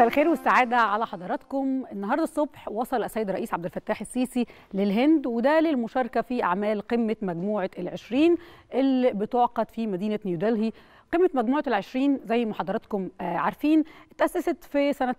مساء الخير والسعادة على حضراتكم النهاردة الصبح وصل السيد الرئيس عبد الفتاح السيسي للهند وده للمشاركة في أعمال قمة مجموعة العشرين اللي بتعقد في مدينة نيودلهي قمة مجموعة العشرين زي ما حضراتكم عارفين اتأسست في سنة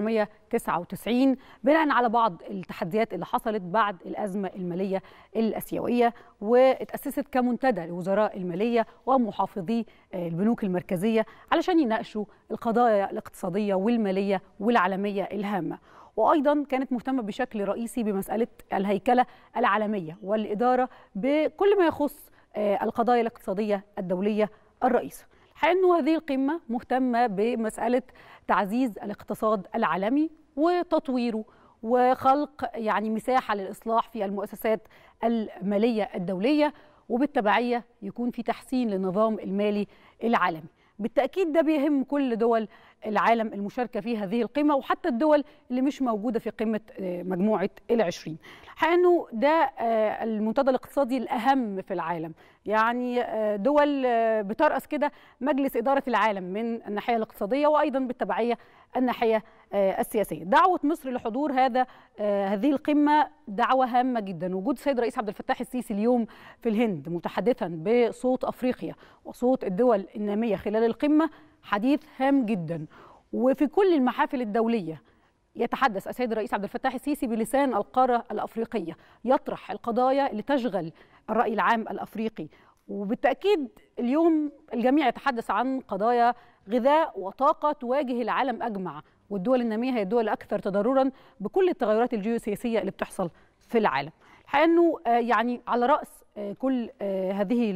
1999 بناء على بعض التحديات اللي حصلت بعد الأزمة المالية الأسيوية واتأسست كمنتدى لوزراء المالية ومحافظي البنوك المركزية علشان يناقشوا القضايا الاقتصادية والمالية والعالمية الهامة وايضا كانت مهتمه بشكل رئيسي بمساله الهيكله العالميه والاداره بكل ما يخص القضايا الاقتصاديه الدوليه الرئيسه الحقيقه انه هذه القمه مهتمه بمساله تعزيز الاقتصاد العالمي وتطويره وخلق يعني مساحه للاصلاح في المؤسسات الماليه الدوليه وبالتبعيه يكون في تحسين للنظام المالي العالمي بالتاكيد ده بيهم كل دول العالم المشاركه في هذه القمه وحتى الدول اللي مش موجوده في قمه مجموعه العشرين الحقيقه انه ده المنتدى الاقتصادي الاهم في العالم يعني دول بترأس كده مجلس اداره العالم من الناحيه الاقتصاديه وايضا بالتبعيه الناحيه السياسيه دعوه مصر لحضور هذا هذه القمه دعوه هامه جدا وجود السيد الرئيس عبد الفتاح السيسي اليوم في الهند متحدثا بصوت افريقيا وصوت الدول الناميه خلال القمه حديث هام جدا وفي كل المحافل الدوليه يتحدث السيد الرئيس عبد الفتاح السيسي بلسان القاره الافريقيه يطرح القضايا اللي تشغل الراي العام الافريقي وبالتاكيد اليوم الجميع يتحدث عن قضايا غذاء وطاقه تواجه العالم اجمع والدول الناميه هي الدول الاكثر تضررا بكل التغيرات الجيوسياسيه اللي بتحصل في العالم الحقيقه انه يعني على راس كل هذه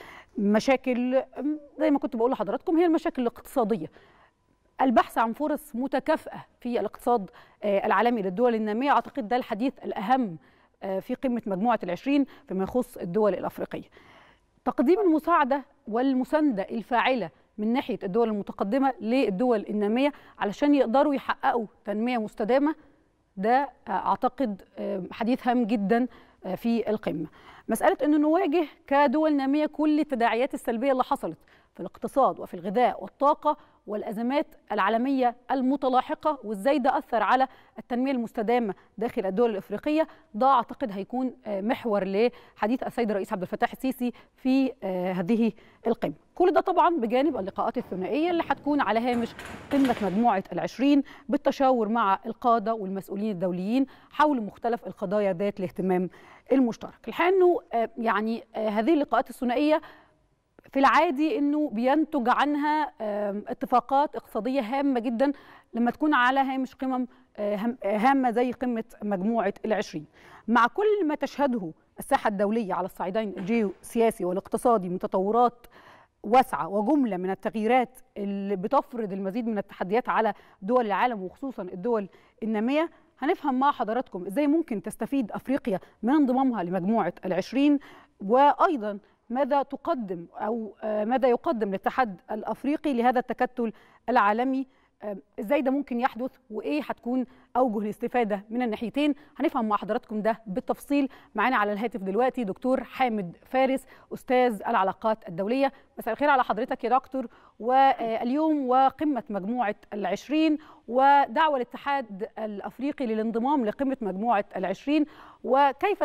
المشاكل زي ما كنت بقول لحضراتكم هي المشاكل الاقتصاديه البحث عن فرص متكافئه في الاقتصاد العالمي للدول الناميه اعتقد ده الحديث الاهم في قمه مجموعه العشرين فيما يخص الدول الافريقيه تقديم المساعده والمسانده الفاعله من ناحيه الدول المتقدمه للدول الناميه علشان يقدروا يحققوا تنميه مستدامه ده اعتقد حديث هام جدا في القمه مساله انه نواجه كدول ناميه كل التداعيات السلبيه اللي حصلت في الاقتصاد وفي الغذاء والطاقه والازمات العالميه المتلاحقه وازاي ده اثر على التنميه المستدامه داخل الدول الافريقيه ده اعتقد هيكون محور لحديث السيد الرئيس عبد الفتاح السيسي في هذه القمه كل ده طبعا بجانب اللقاءات الثنائيه اللي هتكون على هامش قمه مجموعه العشرين بالتشاور مع القاده والمسؤولين الدوليين حول مختلف القضايا ذات الاهتمام المشترك الحقيقه انه يعني هذه اللقاءات الثنائيه في العادي انه بينتج عنها اتفاقات اقتصاديه هامه جدا لما تكون على هامش قمم هامه زي قمه مجموعه العشرين مع كل ما تشهده الساحه الدوليه على الصعيدين الجيوسياسي والاقتصادي من تطورات واسعه وجمله من التغييرات اللي بتفرض المزيد من التحديات على دول العالم وخصوصا الدول الناميه هنفهم مع حضراتكم ازاي ممكن تستفيد افريقيا من انضمامها لمجموعه العشرين وايضا ماذا تقدم او ماذا يقدم الاتحاد الافريقي لهذا التكتل العالمي ازاي ده ممكن يحدث وايه هتكون اوجه الاستفاده من الناحيتين هنفهم مع حضراتكم ده بالتفصيل معانا على الهاتف دلوقتي دكتور حامد فارس استاذ العلاقات الدوليه مساء الخير على حضرتك يا دكتور واليوم وقمه مجموعه العشرين ودعوه الاتحاد الافريقي للانضمام لقمه مجموعه العشرين وكيف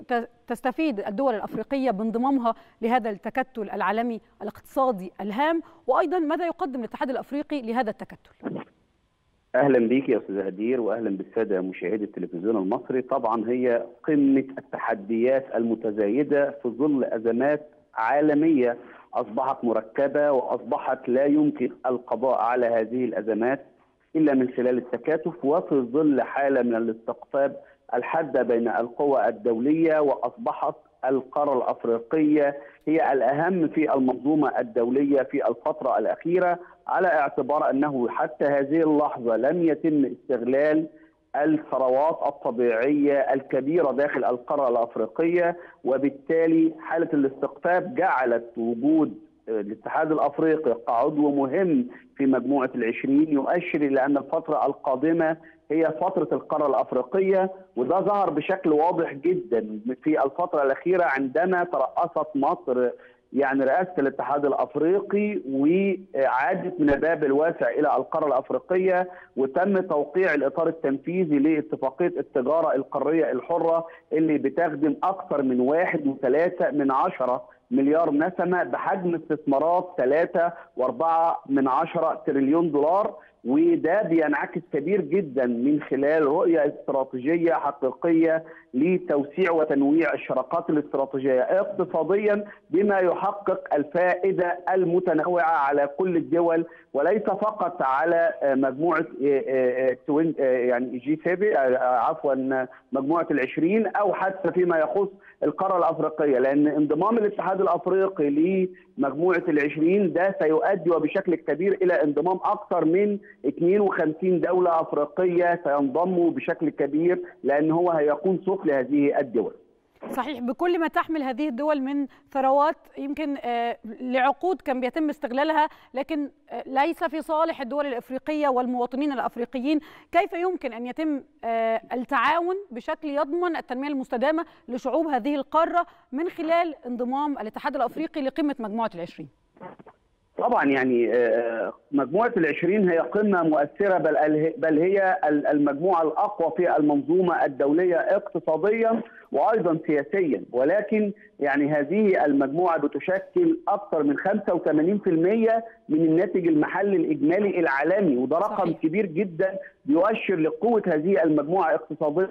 تستفيد الدول الافريقيه بانضمامها لهذا التكتل العالمي الاقتصادي الهام وايضا ماذا يقدم الاتحاد الافريقي لهذا التكتل اهلا بيك يا استاذ هدير واهلا بالساده مشاهدي التلفزيون المصري طبعا هي قمه التحديات المتزايده في ظل ازمات عالميه اصبحت مركبه واصبحت لا يمكن القضاء على هذه الازمات الا من خلال التكاتف وفي ظل حاله من الاستقطاب الحاده بين القوى الدوليه واصبحت القاره الافريقيه هي الاهم في المنظومه الدوليه في الفتره الاخيره على اعتبار انه حتى هذه اللحظه لم يتم استغلال الثروات الطبيعيه الكبيره داخل القاره الافريقيه وبالتالي حاله الاستقطاب جعلت وجود الاتحاد الافريقي كعضو مهم في مجموعه العشرين يؤشر الى ان الفتره القادمه هي فتره القاره الافريقيه وده ظهر بشكل واضح جدا في الفتره الاخيره عندما ترأست مصر يعني رئاسه الاتحاد الافريقي وعادت من الباب الواسع الى القاره الافريقيه وتم توقيع الاطار التنفيذي لاتفاقيه التجاره القاريه الحره اللي بتخدم اكثر من واحد وثلاثة من عشرة مليار نسمه بحجم استثمارات 3 و4 من عشرة تريليون دولار وده بينعكس كبير جدا من خلال رؤيه استراتيجيه حقيقيه لتوسيع وتنويع الشراكات الاستراتيجيه اقتصاديا بما يحقق الفائده المتنوعه على كل الدول وليس فقط على مجموعه يعني جي 7 عفوا مجموعه العشرين او حتى فيما يخص القاره الافريقيه لان انضمام الاتحاد الافريقي لمجموعه العشرين ده سيؤدي وبشكل كبير الى انضمام اكثر من 52 دوله افريقيه سينضموا بشكل كبير لان هو هيكون سوق لهذه الدول. صحيح بكل ما تحمل هذه الدول من ثروات يمكن لعقود كان بيتم استغلالها لكن ليس في صالح الدول الافريقيه والمواطنين الافريقيين، كيف يمكن ان يتم التعاون بشكل يضمن التنميه المستدامه لشعوب هذه القاره من خلال انضمام الاتحاد الافريقي لقمه مجموعه العشرين؟ طبعا يعني مجموعه العشرين هي قمه مؤثره بل بل هي المجموعه الاقوى في المنظومه الدوليه اقتصاديا وايضا سياسيا ولكن يعني هذه المجموعه بتشكل اكثر من 85% من الناتج المحلي الاجمالي العالمي وده رقم صحيح. كبير جدا بيؤشر لقوه هذه المجموعه اقتصاديا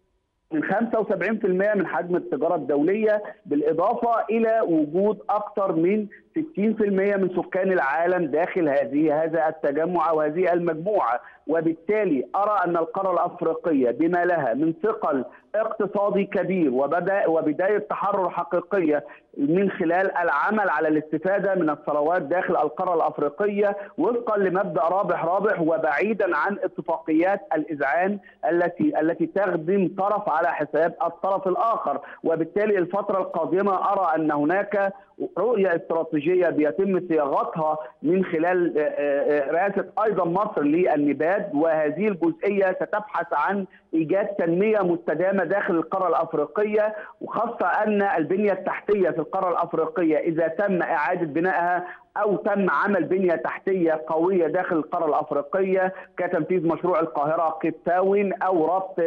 من 75% من حجم التجارة الدولية بالإضافة إلى وجود أكثر من 60% من سكان العالم داخل هذه هذا التجمع وهذه المجموعة وبالتالي أرى أن القارة الأفريقية بما لها من ثقل اقتصادي كبير وبدأ وبداية تحرر حقيقية من خلال العمل على الاستفادة من الثروات داخل القارة الأفريقية وفقا لمبدأ رابح رابح وبعيدا عن اتفاقيات الإذعان التي التي تخدم طرف على حساب الطرف الآخر وبالتالي الفترة القادمة أرى أن هناك رؤية استراتيجية بيتم صياغتها من خلال رئاسة أيضا مصر للنباد وهذه الجزئية ستبحث عن إيجاد تنمية مستدامة داخل القارة الأفريقية وخاصة أن البنية التحتية في القارة الأفريقية إذا تم إعادة بنائها او تم عمل بنيه تحتيه قويه داخل القاره الافريقيه كتنفيذ مشروع القاهره كيب تاون او ربط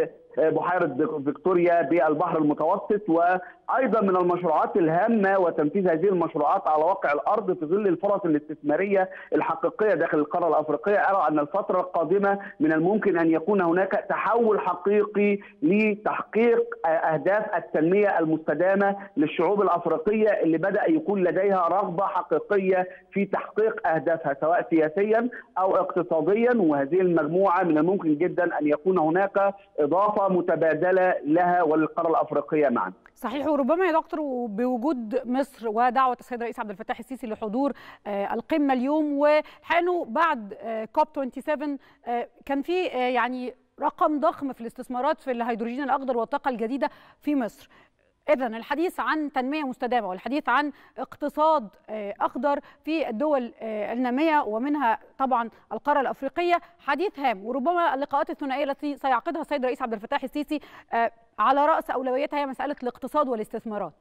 بحيره فيكتوريا بالبحر المتوسط وايضا من المشروعات الهامه وتنفيذ هذه المشروعات على واقع الارض في ظل الفرص الاستثماريه الحقيقيه داخل القاره الافريقيه ارى ان الفتره القادمه من الممكن ان يكون هناك تحول حقيقي لتحقيق اهداف التنميه المستدامه للشعوب الافريقيه اللي بدا يكون لديها رغبه حقيقيه في تحقيق اهدافها سواء سياسيا او اقتصاديا وهذه المجموعه من الممكن جدا ان يكون هناك اضافه متبادله لها وللقاره الافريقيه معا. صحيح وربما يا دكتور بوجود مصر ودعوه السيد الرئيس عبد الفتاح السيسي لحضور القمه اليوم وحانه بعد كوب 27 كان في يعني رقم ضخم في الاستثمارات في الهيدروجين الاخضر والطاقه الجديده في مصر. إذا الحديث عن تنمية مستدامة والحديث عن اقتصاد أخضر في الدول النامية ومنها طبعا القارة الأفريقية حديث هام وربما اللقاءات الثنائية التي سيعقدها السيد الرئيس عبد الفتاح السيسي على رأس أولوياتها هي مسألة الاقتصاد والاستثمارات.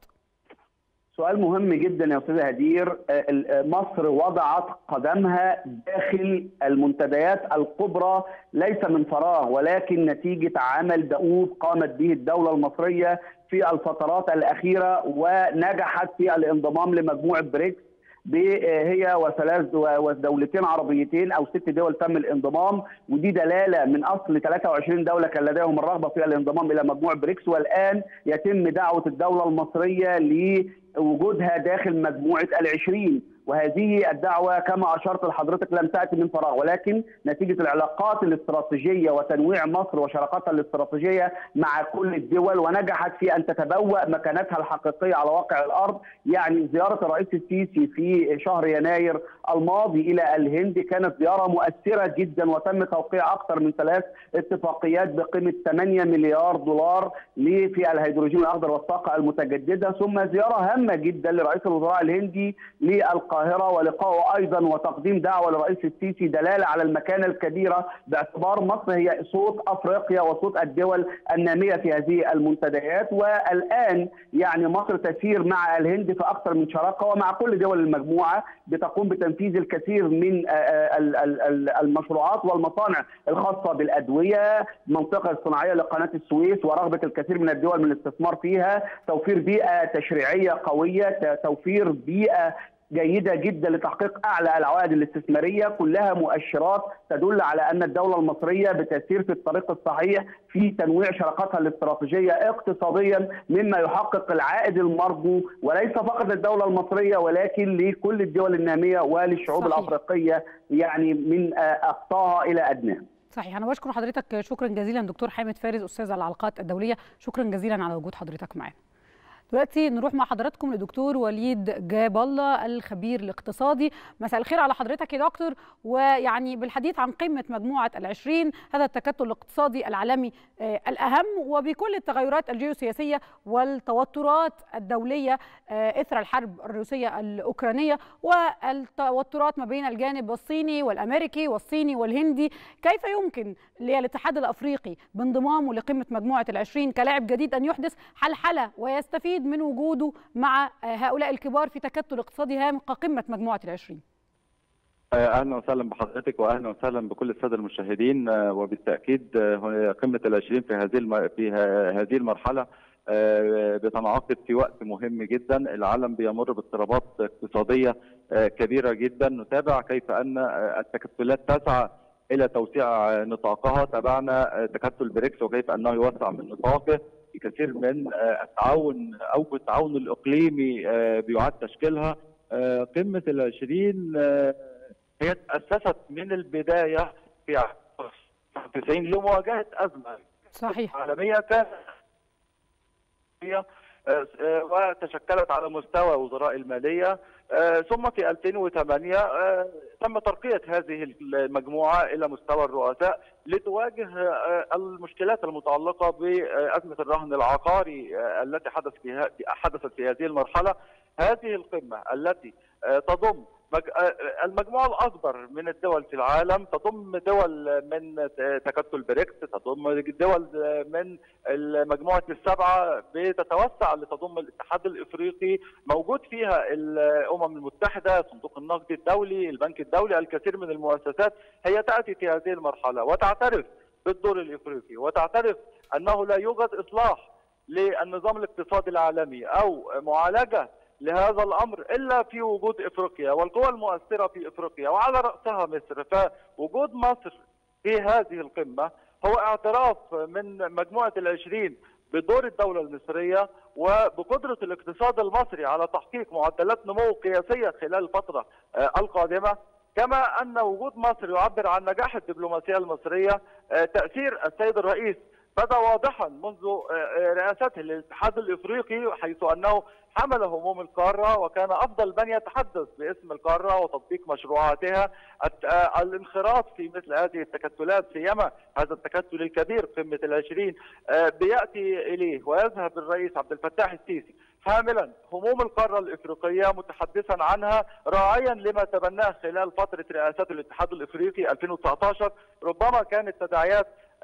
سؤال مهم جدا يا استاذ هدير مصر وضعت قدمها داخل المنتديات الكبرى ليس من فراغ ولكن نتيجه عمل دؤوب قامت به الدوله المصريه في الفترات الاخيره ونجحت في الانضمام لمجموعه بريكس هي وثلاث ودولتين عربيتين او ست دول تم الانضمام ودي دلاله من اصل 23 دوله كان لديهم الرغبه في الانضمام الى مجموعه بريكس والان يتم دعوه الدوله المصريه لوجودها داخل مجموعه العشرين وهذه الدعوة كما أشرت لحضرتك لم تأتي من فراغ ولكن نتيجة العلاقات الاستراتيجية وتنويع مصر وشراكاتها الاستراتيجية مع كل الدول ونجحت في أن تتبوأ مكانتها الحقيقية على واقع الأرض يعني زيارة الرئيس السيسي في شهر يناير الماضي إلى الهند كانت زيارة مؤثرة جدا وتم توقيع أكثر من ثلاث اتفاقيات بقيمة 8 مليار دولار في الهيدروجين الأخضر والطاقة المتجددة ثم زيارة هامة جدا لرئيس الوزراء الهندي للقاهرة القاهره ولقائه ايضا وتقديم دعوه للرئيس السيسي دلاله على المكانه الكبيره باعتبار مصر هي صوت افريقيا وصوت الدول الناميه في هذه المنتديات والان يعني مصر تسير مع الهند في اكثر من شراكه ومع كل دول المجموعه بتقوم بتنفيذ الكثير من المشروعات والمصانع الخاصه بالادويه، المنطقه الصناعيه لقناه السويس ورغبه الكثير من الدول من الاستثمار فيها، توفير بيئه تشريعيه قويه، توفير بيئه جيده جدا لتحقيق اعلى العوائد الاستثماريه كلها مؤشرات تدل على ان الدوله المصريه بتسير في الطريق الصحيح في تنويع شراكاتها الاستراتيجيه اقتصاديا مما يحقق العائد المرجو وليس فقط للدوله المصريه ولكن لكل الدول الناميه وللشعوب صحيح. الافريقيه يعني من اقصاها الى ادناها. صحيح انا بشكر حضرتك شكرا جزيلا دكتور حامد فارس استاذ العلاقات الدوليه شكرا جزيلا على وجود حضرتك معنا. دلوقتي نروح مع حضراتكم لدكتور وليد جاب الله الخبير الاقتصادي مساء الخير على حضرتك يا دكتور ويعني بالحديث عن قمة مجموعة العشرين هذا التكتل الاقتصادي العالمي الأهم وبكل التغيرات الجيوسياسية والتوترات الدولية إثر الحرب الروسية الأوكرانية والتوترات ما بين الجانب الصيني والأمريكي والصيني والهندي كيف يمكن للاتحاد الأفريقي بانضمامه لقمة مجموعة العشرين كلاعب جديد أن يحدث حلحلة ويستفيد من وجوده مع هؤلاء الكبار في تكتل اقتصادي هام كقمة مجموعة العشرين اهلا وسهلا بحضرتك واهلا وسهلا بكل الساده المشاهدين وبالتاكيد قمه العشرين في هذه في هذه المرحله بتنعقد في وقت مهم جدا العالم بيمر باضطرابات اقتصاديه كبيره جدا نتابع كيف ان التكتلات تسعى الى توسيع نطاقها تابعنا تكتل بريكس وكيف انه يوسع من نطاقه في كثير من التعاون او التعاون الاقليمي بيعاد تشكيلها قمه العشرين هي تاسست من البدايه في 90 لمواجهه ازمه صحيح عالميه كانت وتشكلت على مستوى وزراء الماليه ثم في 2008 تم ترقيه هذه المجموعه الى مستوى الرؤساء لتواجه المشكلات المتعلقه بازمه الرهن العقاري التي حدث فيها حدثت في هذه المرحله هذه القمه التي تضم المجموعة الأكبر من الدول في العالم تضم دول من تكتل بريكس تضم دول من مجموعة السبعة بتتوسع لتضم الاتحاد الإفريقي موجود فيها الأمم المتحدة صندوق النقد الدولي البنك الدولي الكثير من المؤسسات هي تأتي في هذه المرحلة وتعترف بالدور الإفريقي وتعترف أنه لا يوجد إصلاح للنظام الاقتصادي العالمي أو معالجة لهذا الامر الا في وجود افريقيا والقوى المؤثره في افريقيا وعلى راسها مصر فوجود مصر في هذه القمه هو اعتراف من مجموعه العشرين بدور الدوله المصريه وبقدره الاقتصاد المصري على تحقيق معدلات نمو قياسيه خلال الفتره القادمه كما ان وجود مصر يعبر عن نجاح الدبلوماسيه المصريه تاثير السيد الرئيس بدا واضحا منذ رئاسته للاتحاد الافريقي حيث انه حمل هموم القاره وكان افضل من يتحدث باسم القاره وتطبيق مشروعاتها الانخراط في مثل هذه التكتلات سيما هذا التكتل الكبير قمه العشرين بياتي اليه ويذهب الرئيس عبد الفتاح السيسي حاملا هموم القاره الافريقيه متحدثا عنها راعيا لما تبناه خلال فتره رئاسه الاتحاد الافريقي 2019 ربما كانت تداعيات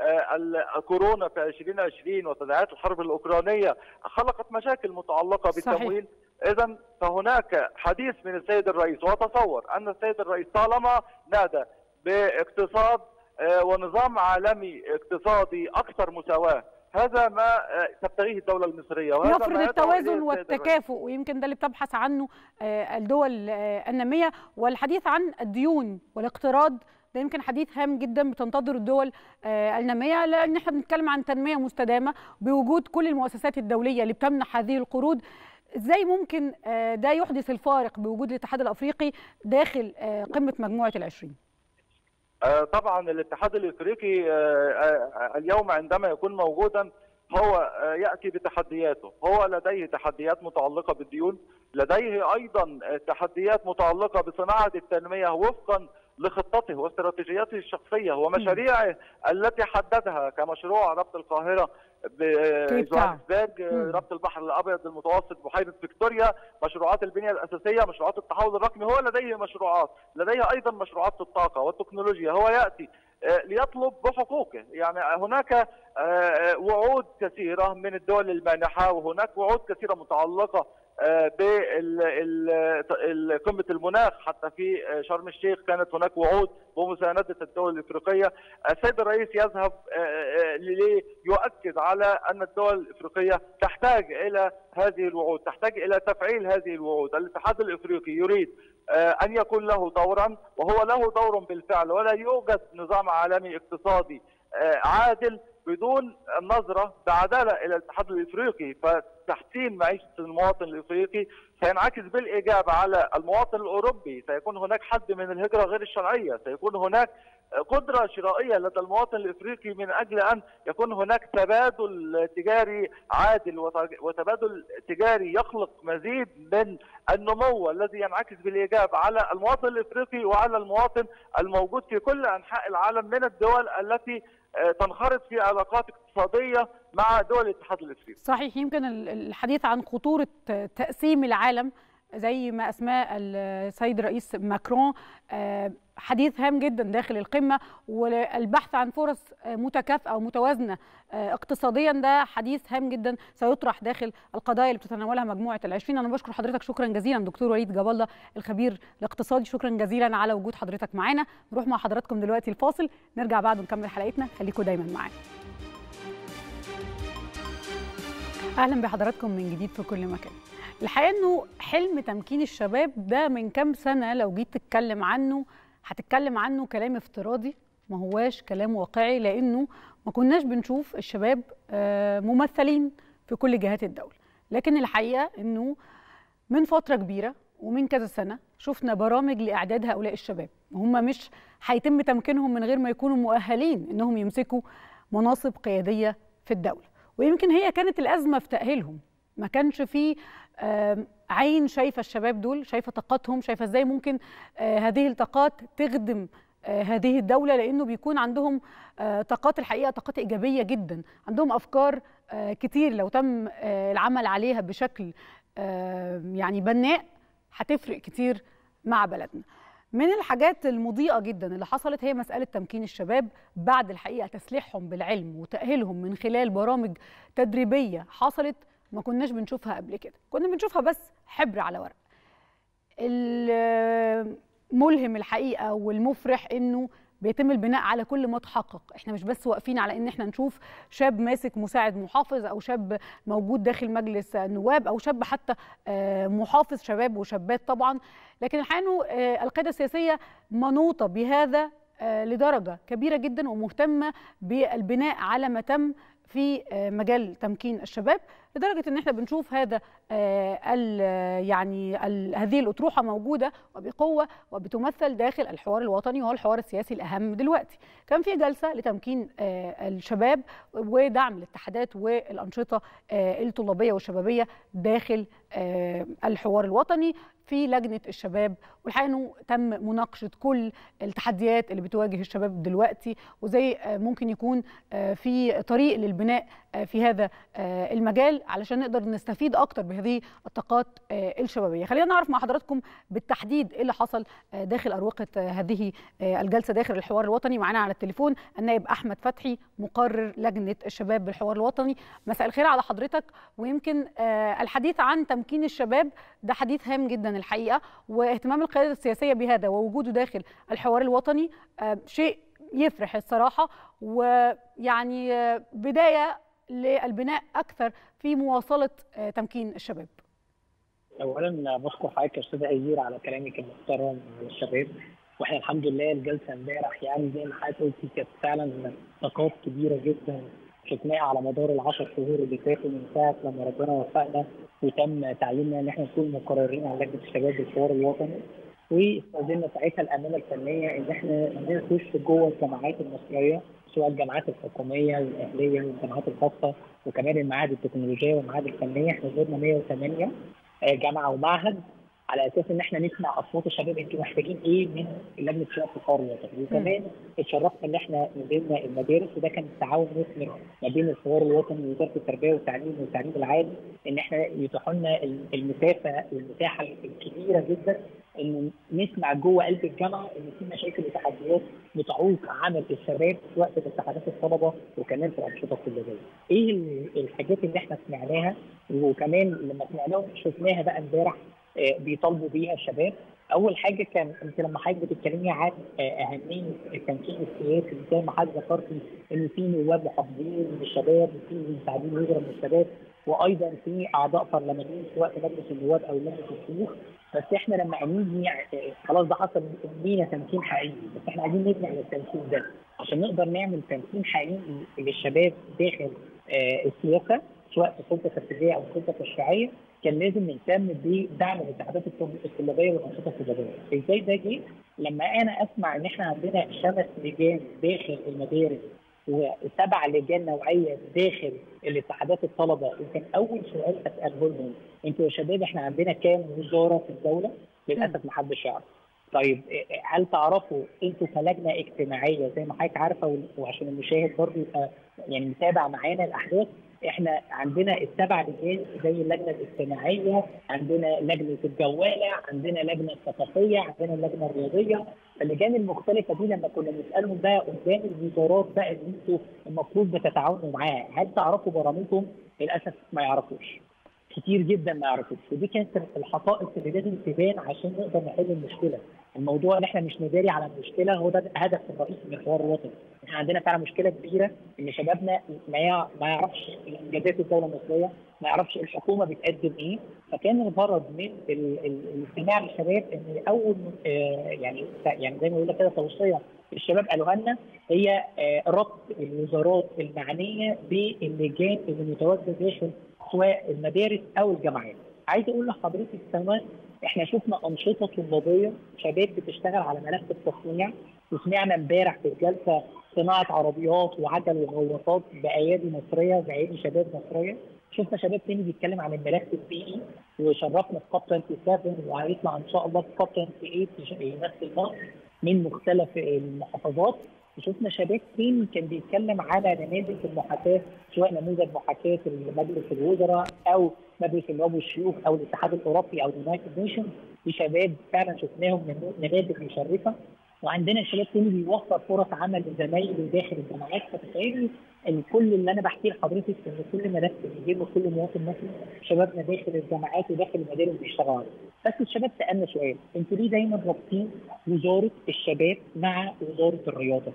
الكورونا في 2020 وتداعيات الحرب الاوكرانيه خلقت مشاكل متعلقه بالتمويل اذا فهناك حديث من السيد الرئيس وتصور ان السيد الرئيس طالما نادى باقتصاد ونظام عالمي اقتصادي اكثر مساواه هذا ما تبتغيه الدولة المصرية وهذا نفرض التوازن والتكافؤ ويمكن ده اللي بتبحث عنه الدول النامية والحديث عن الديون والاقتراض ده يمكن حديث هام جدا بتنتظر الدول الناميه لان احنا بنتكلم عن تنميه مستدامه بوجود كل المؤسسات الدوليه اللي بتمنح هذه القروض ازاي ممكن ده يحدث الفارق بوجود الاتحاد الافريقي داخل قمه مجموعه العشرين طبعا الاتحاد الافريقي اليوم عندما يكون موجودا هو ياتي بتحدياته هو لديه تحديات متعلقه بالديون لديه ايضا تحديات متعلقه بصناعه التنميه وفقا لخطته واستراتيجياته الشخصيه ومشاريعه التي حددها كمشروع ربط القاهره بجوهانسبرج ربط البحر الابيض المتوسط بحيره فيكتوريا مشروعات البنيه الاساسيه مشروعات التحول الرقمي هو لديه مشروعات لديه ايضا مشروعات في الطاقه والتكنولوجيا هو ياتي ليطلب بحقوقه يعني هناك وعود كثيرة من الدول المانحة وهناك وعود كثيرة متعلقة بقمة المناخ حتى في شرم الشيخ كانت هناك وعود بمساندة الدول الإفريقية السيد الرئيس يذهب ليؤكد على أن الدول الإفريقية تحتاج إلى هذه الوعود تحتاج إلى تفعيل هذه الوعود الاتحاد الإفريقي يريد أن يكون له دورا وهو له دور بالفعل ولا يوجد نظام عالمي اقتصادي عادل بدون النظرة بعدالة إلى الاتحاد الإفريقي فتحسين معيشة المواطن الإفريقي سينعكس بالإيجاب على المواطن الأوروبي سيكون هناك حد من الهجرة غير الشرعية سيكون هناك قدرة شرائية لدى المواطن الإفريقي من أجل أن يكون هناك تبادل تجاري عادل وتبادل تجاري يخلق مزيد من النمو الذي ينعكس بالإيجاب على المواطن الإفريقي وعلى المواطن الموجود في كل أنحاء العالم من الدول التي تنخرط في علاقات اقتصاديه مع دول الاتحاد الافريقي. صحيح يمكن الحديث عن خطوره تقسيم العالم زي ما اسماء السيد الرئيس ماكرون حديث هام جدا داخل القمه والبحث عن فرص متكافئه ومتوازنه اقتصاديا ده حديث هام جدا سيطرح داخل القضايا اللي بتتناولها مجموعه العشرين انا بشكر حضرتك شكرا جزيلا دكتور وليد جاب الله الخبير الاقتصادي شكرا جزيلا على وجود حضرتك معانا نروح مع حضراتكم دلوقتي الفاصل نرجع بعد ونكمل حلقتنا خليكم دايما معانا اهلا بحضراتكم من جديد في كل مكان الحقيقه انه حلم تمكين الشباب ده من كام سنه لو جيت تتكلم عنه هتتكلم عنه كلام افتراضي ما هواش كلام واقعي لانه ما كناش بنشوف الشباب ممثلين في كل جهات الدوله لكن الحقيقه انه من فتره كبيره ومن كذا سنه شفنا برامج لاعداد هؤلاء الشباب هم مش هيتم تمكينهم من غير ما يكونوا مؤهلين انهم يمسكوا مناصب قياديه في الدوله ويمكن هي كانت الازمه في تاهيلهم ما كانش في عين شايفه الشباب دول شايفه طاقاتهم شايفه ازاي ممكن هذه الطاقات تخدم هذه الدولة لأنه بيكون عندهم طاقات الحقيقة طاقات إيجابية جدا عندهم أفكار كتير لو تم العمل عليها بشكل يعني بناء هتفرق كتير مع بلدنا من الحاجات المضيئة جدا اللي حصلت هي مسألة تمكين الشباب بعد الحقيقة تسليحهم بالعلم وتأهيلهم من خلال برامج تدريبية حصلت ما كناش بنشوفها قبل كده كنا بنشوفها بس حبر على ورق الملهم الحقيقه والمفرح انه بيتم البناء على كل ما تحقق احنا مش بس واقفين على ان احنا نشوف شاب ماسك مساعد محافظ او شاب موجود داخل مجلس النواب او شاب حتى محافظ شباب وشابات طبعا لكن الحقيقه انه القياده السياسيه منوطه بهذا لدرجه كبيره جدا ومهتمه بالبناء على ما تم في مجال تمكين الشباب لدرجه ان احنا بنشوف هذا ال يعني ال هذه الاطروحه موجوده وبقوه وبتمثل داخل الحوار الوطني وهو الحوار السياسي الاهم دلوقتي. كان في جلسه لتمكين الشباب ودعم الاتحادات والانشطه الطلابيه والشبابيه داخل الحوار الوطني في لجنه الشباب والحقيقه انه تم مناقشه كل التحديات اللي بتواجه الشباب دلوقتي وزي ممكن يكون في طريق للبناء في هذا المجال علشان نقدر نستفيد اكتر بهذه الطاقات الشبابيه خلينا نعرف مع حضراتكم بالتحديد ايه اللي حصل داخل اروقه هذه الجلسه داخل الحوار الوطني معانا على التليفون النائب احمد فتحي مقرر لجنه الشباب بالحوار الوطني مساء الخير على حضرتك ويمكن الحديث عن تمكين الشباب ده حديث هام جدا الحقيقه واهتمام القياده السياسيه بهذا ووجوده داخل الحوار الوطني شيء يفرح الصراحه ويعني بدايه للبناء اكثر في مواصله تمكين الشباب. اولا بشكر حضرتك يا استاذه ايزير على كلامك المحترم عن الشباب واحنا الحمد لله الجلسه امبارح يعني زي ما حضرتك قلتي كانت فعلا طاقات كبيره جدا شفناها على مدار العشر شهور اللي فاتوا من ساعه لما ربنا وفقنا وتم تعييننا ان احنا نكون مقررين على لجنه الشباب بالحوار الوطني واستخدمنا ساعتها الامانه الفنيه ان احنا نخش جوه الجامعات المصريه سواء الجامعات الحكوميه والاهليه والجامعات الخاصه وكمان المعاهد التكنولوجيه والمعاهد الفنيه احنا زرنا 108 جامعه ومعهد على اساس ان احنا نسمع اصوات الشباب انتوا محتاجين ايه من لجنه شباب في الحوار الوطني وكمان اتشرفنا ان احنا نزلنا المدارس وده كان تعاون مثمر ما بين الحوار الوطني ووزاره التربيه والتعليم والتعليم العالي ان احنا يتيحوا لنا المسافه والمساحه الكبيره جدا ان نسمع جوه قلب الجامعه ان في مشاكل وتحديات بتعوق عمل الشباب في وقت اتحادات الطلبه وكمان في الانشطه الطلابيه. ايه الحاجات اللي احنا سمعناها وكمان لما سمعناها شفناها بقى امبارح بيطالبوا بيها الشباب اول حاجه كان انت لما حضرتك بتتكلمي عن اهميه التمكين السياسي زي ما حضرتك ذكرتي ان في نواب محافظين من الشباب وفي مساعدين وزراء من الشباب وايضا في اعضاء برلمانيين سواء في مجلس النواب او مجلس الشيوخ بس احنا لما هنيجي خلاص ده حصل لينا تمكين حقيقي بس احنا عايزين نبني على التمكين ده عشان نقدر نعمل تمكين حقيقي للشباب داخل السياسه سواء في السلطه التنفيذيه او السلطه التشريعيه كان لازم نهتم بدعم الاتحادات الطلابيه والانشطه الطلابيه. ازاي ده جه؟ لما انا اسمع ان احنا عندنا خمس لجان داخل المدارس وسبع لجان نوعيه داخل الاتحادات الطلبه وكان اول سؤال اساله لهم انتوا يا شباب احنا عندنا كام وزاره في الدوله؟ للاسف ما حدش يعرف. طيب هل تعرفوا انتوا كلجنه اجتماعيه زي ما حضرتك عارفه وعشان المشاهد برضه يبقى يعني متابع معانا الاحداث احنا عندنا السبع لجان زي اللجنه الاجتماعيه، عندنا لجنه الجواله، عندنا لجنه ثقافيه، عندنا اللجنه الرياضيه، اللجان المختلفه دي لما كنا بنسالهم بقى قدام الوزارات بقى اللي انتوا المفروض بتتعاونوا معاها، هل تعرفوا برامجهم؟ للاسف ما يعرفوش. كتير جدا ما يعرفوش ودي كانت الحقائق اللي لازم تبان عشان نقدر نحل المشكله. الموضوع ان احنا مش نداري على المشكله هو ده الهدف الرئيسي من الحوار الوطني. احنا عندنا فعلا مشكله كبيره ان شبابنا ما ما يعرفش انجازات الدوله المصريه، ما يعرفش الحكومه بتقدم ايه، فكان الغرض من الاستماع للشباب ان اول آه يعني يعني زي ما بيقول كده توصيه الشباب قالوها لنا هي آه ربط الوزارات المعنيه باللجان اللي متواجده داخل سواء المدارس او الجامعات. عايز اقول لحضرتك كمان احنا شفنا انشطه طلابيه شباب بتشتغل على ملف التصنيع وسمعنا امبارح في الجلسه صناعه عربيات وعجل وغواصات بايادي مصريه بايادي شباب مصريه شفنا شباب تاني بيتكلم عن الملف البيئي وشرفنا في كاب 27 وهيطلع ان شاء الله في كاب 28 يمثل مصر من مختلف المحافظات وشفنا شباب تاني كان بيتكلم على نماذج المحاكاه سواء نموذج محاكاه مجلس الوزراء او مجلس النواب والشيوخ او الاتحاد الاوروبي او اليونايتد نيشنز دي شباب فعلا شفناهم نماذج مشرفه وعندنا شباب تاني بيوفر فرص عمل لزمايله داخل الجامعات فتخيلي ان كل اللي انا بحكيه لحضرتك ان كل ملف بيجيبه كل مواطن مصري شبابنا داخل الجامعات وداخل المدارس بيشتغلوا عليه بس الشباب سالنا سؤال انتوا ليه دايما رابطين وزاره الشباب مع وزاره الرياضه؟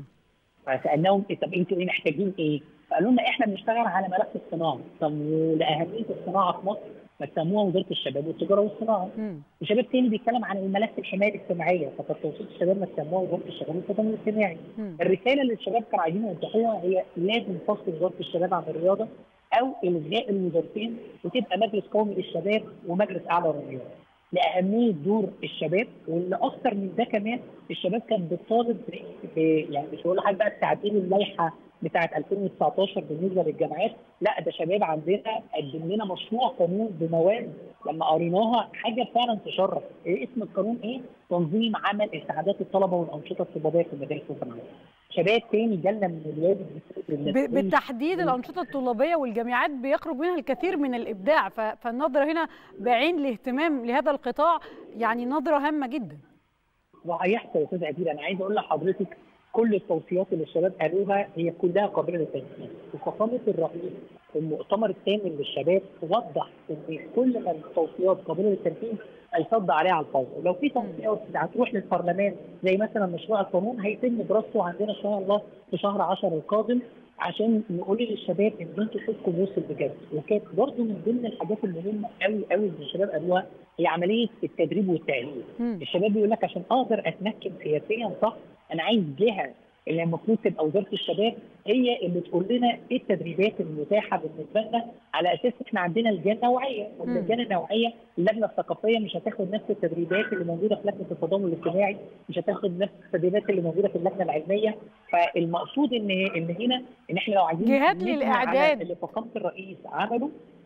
فسالناهم طب انتوا ايه محتاجين ايه؟ فقالوا لنا احنا بنشتغل على ملف الصناعه طب لاهميه الصناعه في مصر ما تسموها وزاره الشباب والتجاره والصناعه وشباب تاني بيتكلم عن الملف الحمايه الاجتماعيه فقد توصيل الشباب ما تسموها وزاره الشباب والتضامن الاجتماعي الرساله اللي الشباب كانوا عايزين يوضحوها هي لازم فصل وزاره الشباب عن الرياضه او الغاء الوزارتين وتبقى مجلس قومي للشباب ومجلس اعلى للرياضه لاهميه دور الشباب واللي اكثر من ده كمان الشباب كان بتطالب يعني مش هقول لحضرتك بقى تعديل اللائحه بتاعه 2019 بالنسبه للجامعات لا ده شباب عندنا قدم لنا مشروع قانون بمواد لما قريناها حاجه فعلا تشرف إيه اسم القانون ايه؟ تنظيم عمل اتحادات الطلبه والانشطه الطلابيه في المدارس والجامعات. شباب تاني جالنا من الوادي بالتحديد الانشطه الطلابيه والجامعات بيخرج منها الكثير من الابداع فالنظره هنا بعين الاهتمام لهذا القطاع يعني نظره هامه جدا. وهيحصل يا استاذ عديل انا عايز اقول لحضرتك كل التوصيات اللي الشباب قالوها هي كلها قابله للتنفيذ وفخامه الرئيس في المؤتمر الثامن للشباب وضح ان كل ما التوصيات قابله للتنفيذ هيصد عليها على الفور ولو في توصيات هتروح للبرلمان زي مثلا مشروع القانون هيتم دراسته عندنا ان شاء الله في شهر 10 القادم عشان نقول للشباب ان انتوا صوتكم وصل بجد وكانت برضه من ضمن الحاجات المهمه قوي قوي اللي الشباب قالوها هي عمليه التدريب والتاهيل الشباب بيقول لك عشان اقدر اتمكن سياسيا صح انا عايز جهه اللي المفروض تبقى وزاره الشباب هي اللي تقول لنا ايه التدريبات المتاحه بالنسبه لنا على اساس احنا عندنا لجان نوعيه واللجان النوعيه اللجنه الثقافيه مش هتاخد نفس التدريبات اللي موجوده في لجنه التضامن الاجتماعي مش هتاخد نفس التدريبات اللي موجوده في اللجنه العلميه فالمقصود ان ان هنا ان احنا لو عايزين جهات للاعداد اللي فخامه الرئيس عمله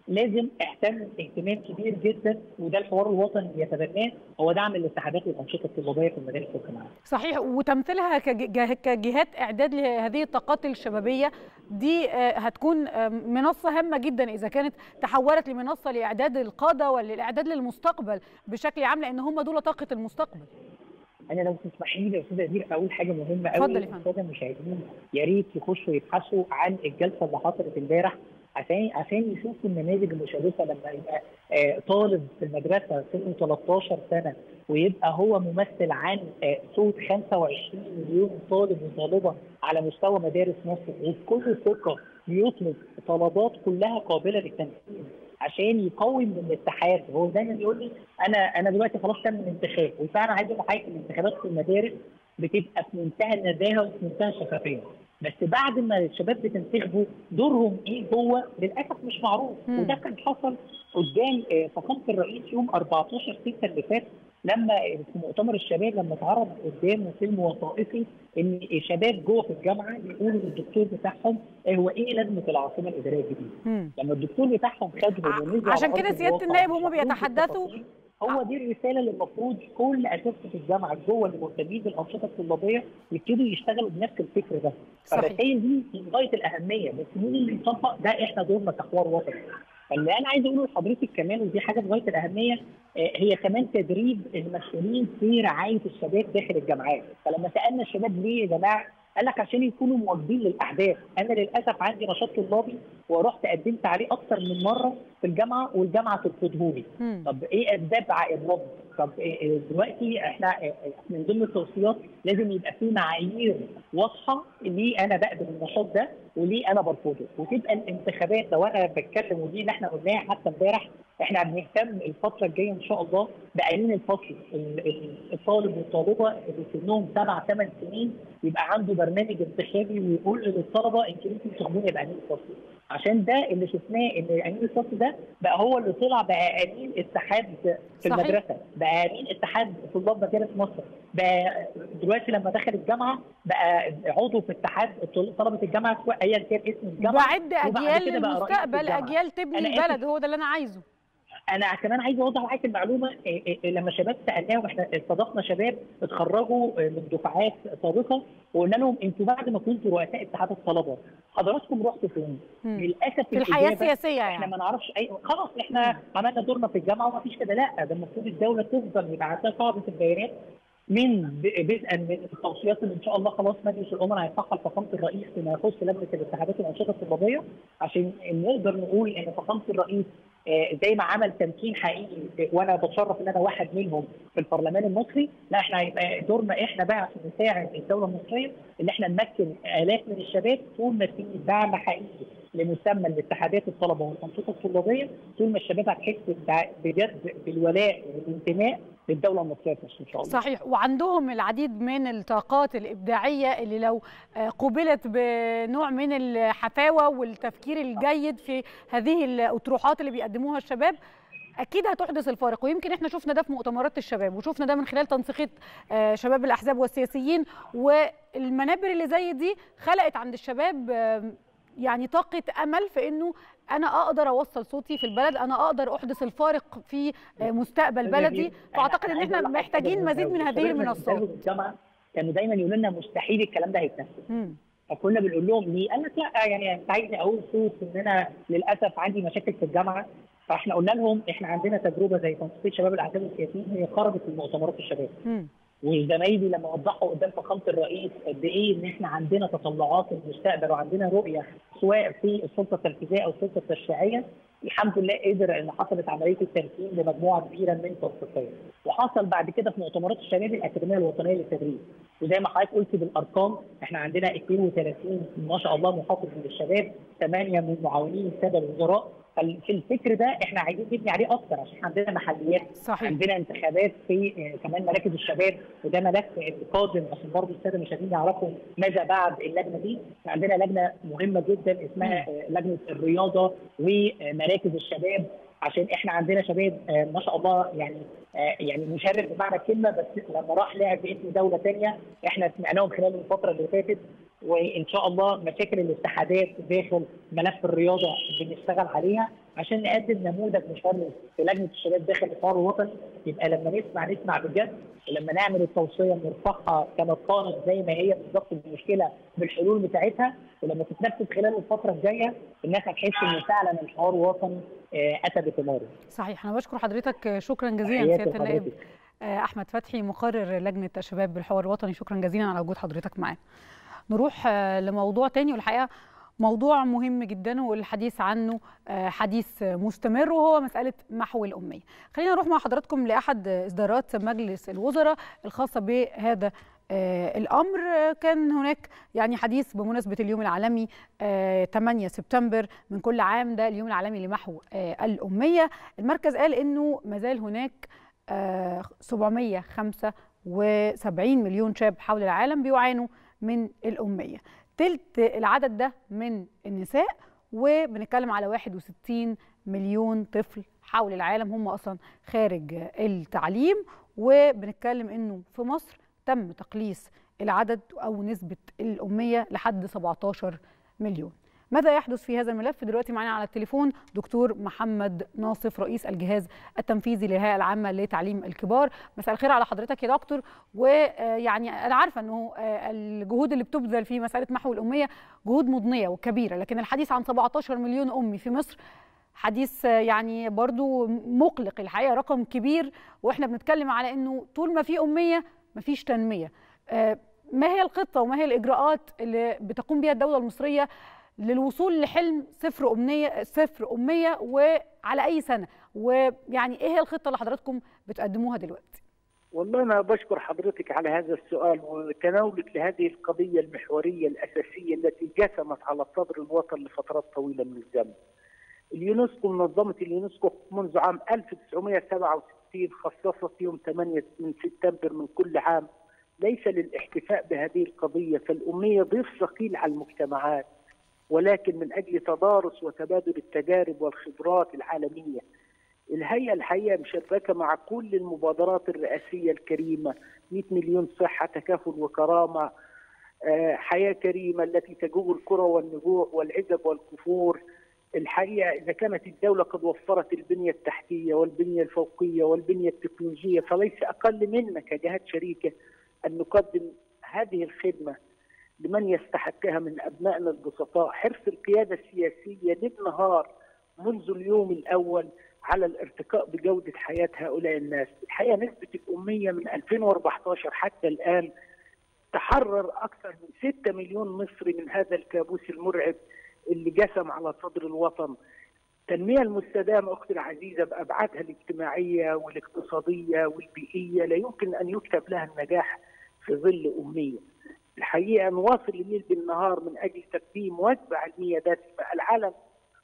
لازم اهتم اهتمام كبير جدا وده الحوار الوطني اللي يتبناه هو دعم الاتحادات والانشطه الطلابيه في المدارس والجامعات. صحيح وتمثيلها كجهات اعداد لهذه الطاقات الشبابيه دي هتكون منصه هامه جدا اذا كانت تحولت لمنصه لاعداد القاده وللاعداد للمستقبل بشكل عام لان هم دول طاقه المستقبل. انا لو تسمحي لي يا استاذه ادير اقول حاجه مهمه قوي الساده المشاهدين يا ريت يخشوا يبحثوا عن الجلسه اللي حصلت امبارح عشان عشان يشوفوا النماذج المشرفه لما يبقى آه طالب في المدرسه سنه 13 سنه ويبقى هو ممثل عن آه صوت 25 مليون طالب وطالبه على مستوى مدارس مصر وبكل ثقه بيطلب طلبات كلها قابله للتنفيذ عشان يقوي من الاتحاد هو دايما يقول لي انا انا دلوقتي خلاص تم الانتخاب وفعلا عايز اقول لحضرتك الانتخابات في المدارس بتبقى في منتهى النزاهه وفي منتهى الشفافيه بس بعد ما الشباب بتنتخبوا دورهم ايه هو للاسف مش معروف مم. وده كان حصل قدام آه، فخامه الرئيس يوم 14 6 اللي فات لما في مؤتمر الشباب لما اتعرض قدامه فيلم وثائقي ان الشباب جوه في الجامعه بيقولوا للدكتور بتاعهم آه، هو ايه لازمه العاصمه الاداريه الجديده؟ مم. لما الدكتور بتاعهم خدهم ع- ونزلوا على عشان أرض كده سيادة الواقع النائب هم وشافوه بيتحدثوا بالتفاصيل، هو دي الرساله اللي المفروض كل اساتذه الجامعه جوه المهتمين بالانشطه الطلابيه يبتدوا يشتغلوا بنفس الفكر ده صحيح. فالرسائل دي في غايه الاهميه بس مين اللي يطبق ده احنا دورنا كحوار وطني فاللي انا عايز اقوله لحضرتك كمان ودي حاجه في غايه الاهميه آه، هي كمان تدريب المسؤولين في رعايه الشباب داخل الجامعات فلما سالنا الشباب ليه يا جماعه قال لك عشان يكونوا مواكبين للاحداث انا للاسف عندي نشاط طلابي ورحت قدمت عليه اكتر من مره في الجامعه والجامعه ترفضه لي مم. طب ايه اسباب ع- الرفض؟ طب إيه- إيه دلوقتي احنا إيه- من ضمن التوصيات لازم يبقى في معايير واضحه ليه انا بقبل النشاط ده وليه انا برفضه وتبقى الانتخابات لو انا بتكلم ودي اللي احنا قلناها حتى امبارح احنا بنهتم الفتره الجايه ان شاء الله بقانون الفصل ال- ال- الطالب والطالبه اللي سنهم سبع ثمان سنين يبقى عنده برنامج انتخابي ويقول للطلبه انتوا ممكن تاخدوني بقانون الفصل عشان ده اللي شفناه ان قانون الفصل ده بقى هو اللي طلع بقى امين اتحاد في صحيح. المدرسه بقى امين اتحاد طلاب مدارس مصر بقى دلوقتي لما دخل الجامعه بقى عضو في اتحاد طل- طلبه الجامعه سواء ايا كان اسم الجامعه بعد وبعد اجيال كده بقى رئيس للمستقبل الجامعة. اجيال تبني أنا آسف. البلد هو ده اللي انا عايزه انا كمان عايز اوضح لحضرتك المعلومه إيه إيه لما شباب سالناهم احنا استضفنا شباب اتخرجوا من دفعات سابقه وقلنا لهم انتوا بعد ما كنتوا رؤساء اتحاد الطلبه حضراتكم رحتوا فين؟ مم. للاسف في الحياه الإجابة السياسيه احنا يعني ما نعرفش اي خلاص احنا عملنا دورنا في الجامعه وما فيش كده لا ده المفروض الدوله تفضل يبقى عندها قاعده البيانات من ب- بدءا من التوصيات اللي ان شاء الله خلاص مجلس الامراء هيفعل فخامه الرئيس فيما يخص لجنه الاتحادات والانشطه الطلابيه عشان نقدر نقول ان فخامه الرئيس آه، زي ما عمل تمكين حقيقي وانا بتشرف ان انا واحد منهم في البرلمان المصري لا احنا هيبقى دورنا احنا بقى عشان نساعد الدوله المصريه ان احنا نمكن الاف من الشباب طول ما في دعم حقيقي لمسمى الاتحادات الطلبه والانشطه الطلابيه طول ما الشباب هتحس بع- بجد بالولاء والانتماء للدوله المصريه في مصر ان شاء الله. صحيح وعندهم العديد من الطاقات الإبداعية اللي لو آه، قوبلت بنوع من الحفاوة والتفكير الجيد في هذه الأطروحات اللي بيقدموها الشباب أكيد هتحدث الفارق ويمكن احنا شفنا ده في مؤتمرات الشباب وشفنا ده من خلال تنسيقية آه، شباب الأحزاب والسياسيين والمنابر اللي زي دي خلقت عند الشباب آه، يعني طاقة أمل في إنه أنا أقدر أوصل صوتي في البلد أنا أقدر أحدث الفارق في آه، مستقبل بلدي فأعتقد إن احنا محتاجين مزيد من هذه المنصات الجامعه كانوا دايما يقولوا لنا مستحيل الكلام ده هيتنفذ مم. فكنا بنقول لهم ليه؟ قال لك لا يعني انت عايزني اقول صوت ان انا للاسف عندي مشاكل في الجامعه فاحنا قلنا لهم احنا عندنا تجربه زي تنسيق شباب الاحزاب السياسيين هي خرجت من مؤتمرات الشباب مم. وزمايلي لما وضحوا قدام فخامه الرئيس قد ايه ان احنا عندنا تطلعات المستقبل وعندنا رؤيه سواء في السلطه التنفيذيه او السلطه التشريعيه الحمد لله قدر ان حصلت عمليه التمكين لمجموعه كبيره من التوثيقيه وحصل بعد كده في مؤتمرات الشباب الاكاديميه الوطنيه للتدريب وزي ما حضرتك قلت بالارقام احنا عندنا 32 ما شاء الله محافظ من الشباب ثمانيه من معاونين الساده الوزراء ففي الفكر ده احنا عايزين نبني عليه اكتر عشان عندنا محليات صحيح عندنا انتخابات في آه، كمان مراكز الشباب وده ملف قادم عشان برضه الساده مش عايزين يعرفوا ماذا بعد اللجنه دي عندنا لجنه مهمه جدا اسمها آه، لجنه الرياضه ومراكز الشباب عشان احنا عندنا شباب آه، ما شاء الله يعني آه، يعني مشرف بمعنى الكلمه بس لما راح لعب باسم دوله ثانيه احنا سمعناهم خلال الفتره اللي فاتت وان شاء الله مشاكل الاتحادات داخل ملف الرياضه بنشتغل عليها عشان نقدم نموذج مشرف في لجنه الشباب داخل الحوار الوطني يبقى لما نسمع نسمع بجد ولما نعمل التوصيه نرفعها كما كانت زي ما هي بالظبط بالمشكله بالحلول بتاعتها ولما تتنفذ خلال الفتره الجايه الناس هتحس ان فعلا الحوار الوطني اتى بثماره. صحيح انا بشكر حضرتك شكرا جزيلا سياده النائب احمد فتحي مقرر لجنه الشباب بالحوار الوطني شكرا جزيلا على وجود حضرتك معانا. نروح لموضوع تاني والحقيقه موضوع مهم جدا والحديث عنه حديث مستمر وهو مسألة محو الأمية خلينا نروح مع حضراتكم لأحد إصدارات مجلس الوزراء الخاصة بهذا الأمر كان هناك يعني حديث بمناسبة اليوم العالمي 8 سبتمبر من كل عام ده اليوم العالمي لمحو الأمية المركز قال أنه مازال هناك 775 مليون شاب حول العالم بيعانوا من الأمية تلت العدد ده من النساء وبنتكلم على 61 مليون طفل حول العالم هم اصلا خارج التعليم وبنتكلم انه في مصر تم تقليص العدد او نسبه الاميه لحد 17 مليون ماذا يحدث في هذا الملف دلوقتي معنا على التليفون دكتور محمد ناصف رئيس الجهاز التنفيذي للهيئه العامه لتعليم الكبار مساء الخير على حضرتك يا دكتور ويعني انا عارفه انه الجهود اللي بتبذل في مساله محو الاميه جهود مضنيه وكبيره لكن الحديث عن 17 مليون امي في مصر حديث يعني برضو مقلق الحقيقه رقم كبير واحنا بنتكلم على انه طول ما في اميه مفيش تنميه ما هي الخطه وما هي الاجراءات اللي بتقوم بها الدوله المصريه للوصول لحلم صفر أمنية صفر أمية وعلى أي سنة ويعني إيه هي الخطة اللي حضراتكم بتقدموها دلوقتي؟ والله أنا بشكر حضرتك على هذا السؤال وتناولك لهذه القضية المحورية الأساسية التي جسمت على صدر الوطن لفترات طويلة من الزمن. اليونسكو منظمة اليونسكو منذ عام 1967 خصصت يوم 8 من سبتمبر من كل عام ليس للاحتفاء بهذه القضية فالأمية ضيف ثقيل على المجتمعات ولكن من اجل تدارس وتبادل التجارب والخبرات العالميه. الهيئه الحقيقه مشاركه مع كل المبادرات الرئاسيه الكريمه 100 مليون صحه تكافل وكرامه حياه كريمه التي تجوب الكره والنجوع والعزب والكفور. الحقيقه اذا كانت الدوله قد وفرت البنيه التحتيه والبنيه الفوقيه والبنيه التكنولوجيه فليس اقل منا كجهات شريكه ان نقدم هذه الخدمه لمن يستحقها من ابنائنا البسطاء حرص القياده السياسيه للنهار منذ اليوم الاول على الارتقاء بجوده حياه هؤلاء الناس، الحقيقه نسبه الاميه من 2014 حتى الان تحرر اكثر من 6 مليون مصري من هذا الكابوس المرعب اللي جسم على صدر الوطن. التنميه المستدامه اختي العزيزه بابعادها الاجتماعيه والاقتصاديه والبيئيه لا يمكن ان يكتب لها النجاح في ظل اميه. الحقيقه نواصل الليل بالنهار من اجل تقديم وجبه علميه دسمه، العالم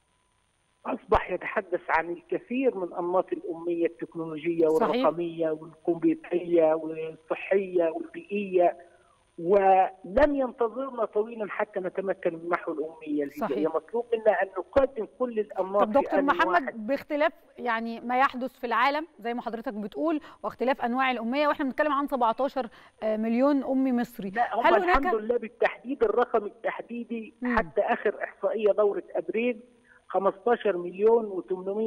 اصبح يتحدث عن الكثير من انماط الاميه التكنولوجيه والرقميه والكمبيوتريه والصحيه والبيئيه ولم ينتظرنا طويلا حتى نتمكن من محو الاميه صحيح. هي مطلوب منا ان نقدم كل الانماط طب دكتور محمد باختلاف يعني ما يحدث في العالم زي ما حضرتك بتقول واختلاف انواع الاميه واحنا بنتكلم عن 17 مليون امي مصري لا هم هل الحمد لله بالتحديد الرقم التحديدي مم. حتى اخر احصائيه دوره ابريل 15 مليون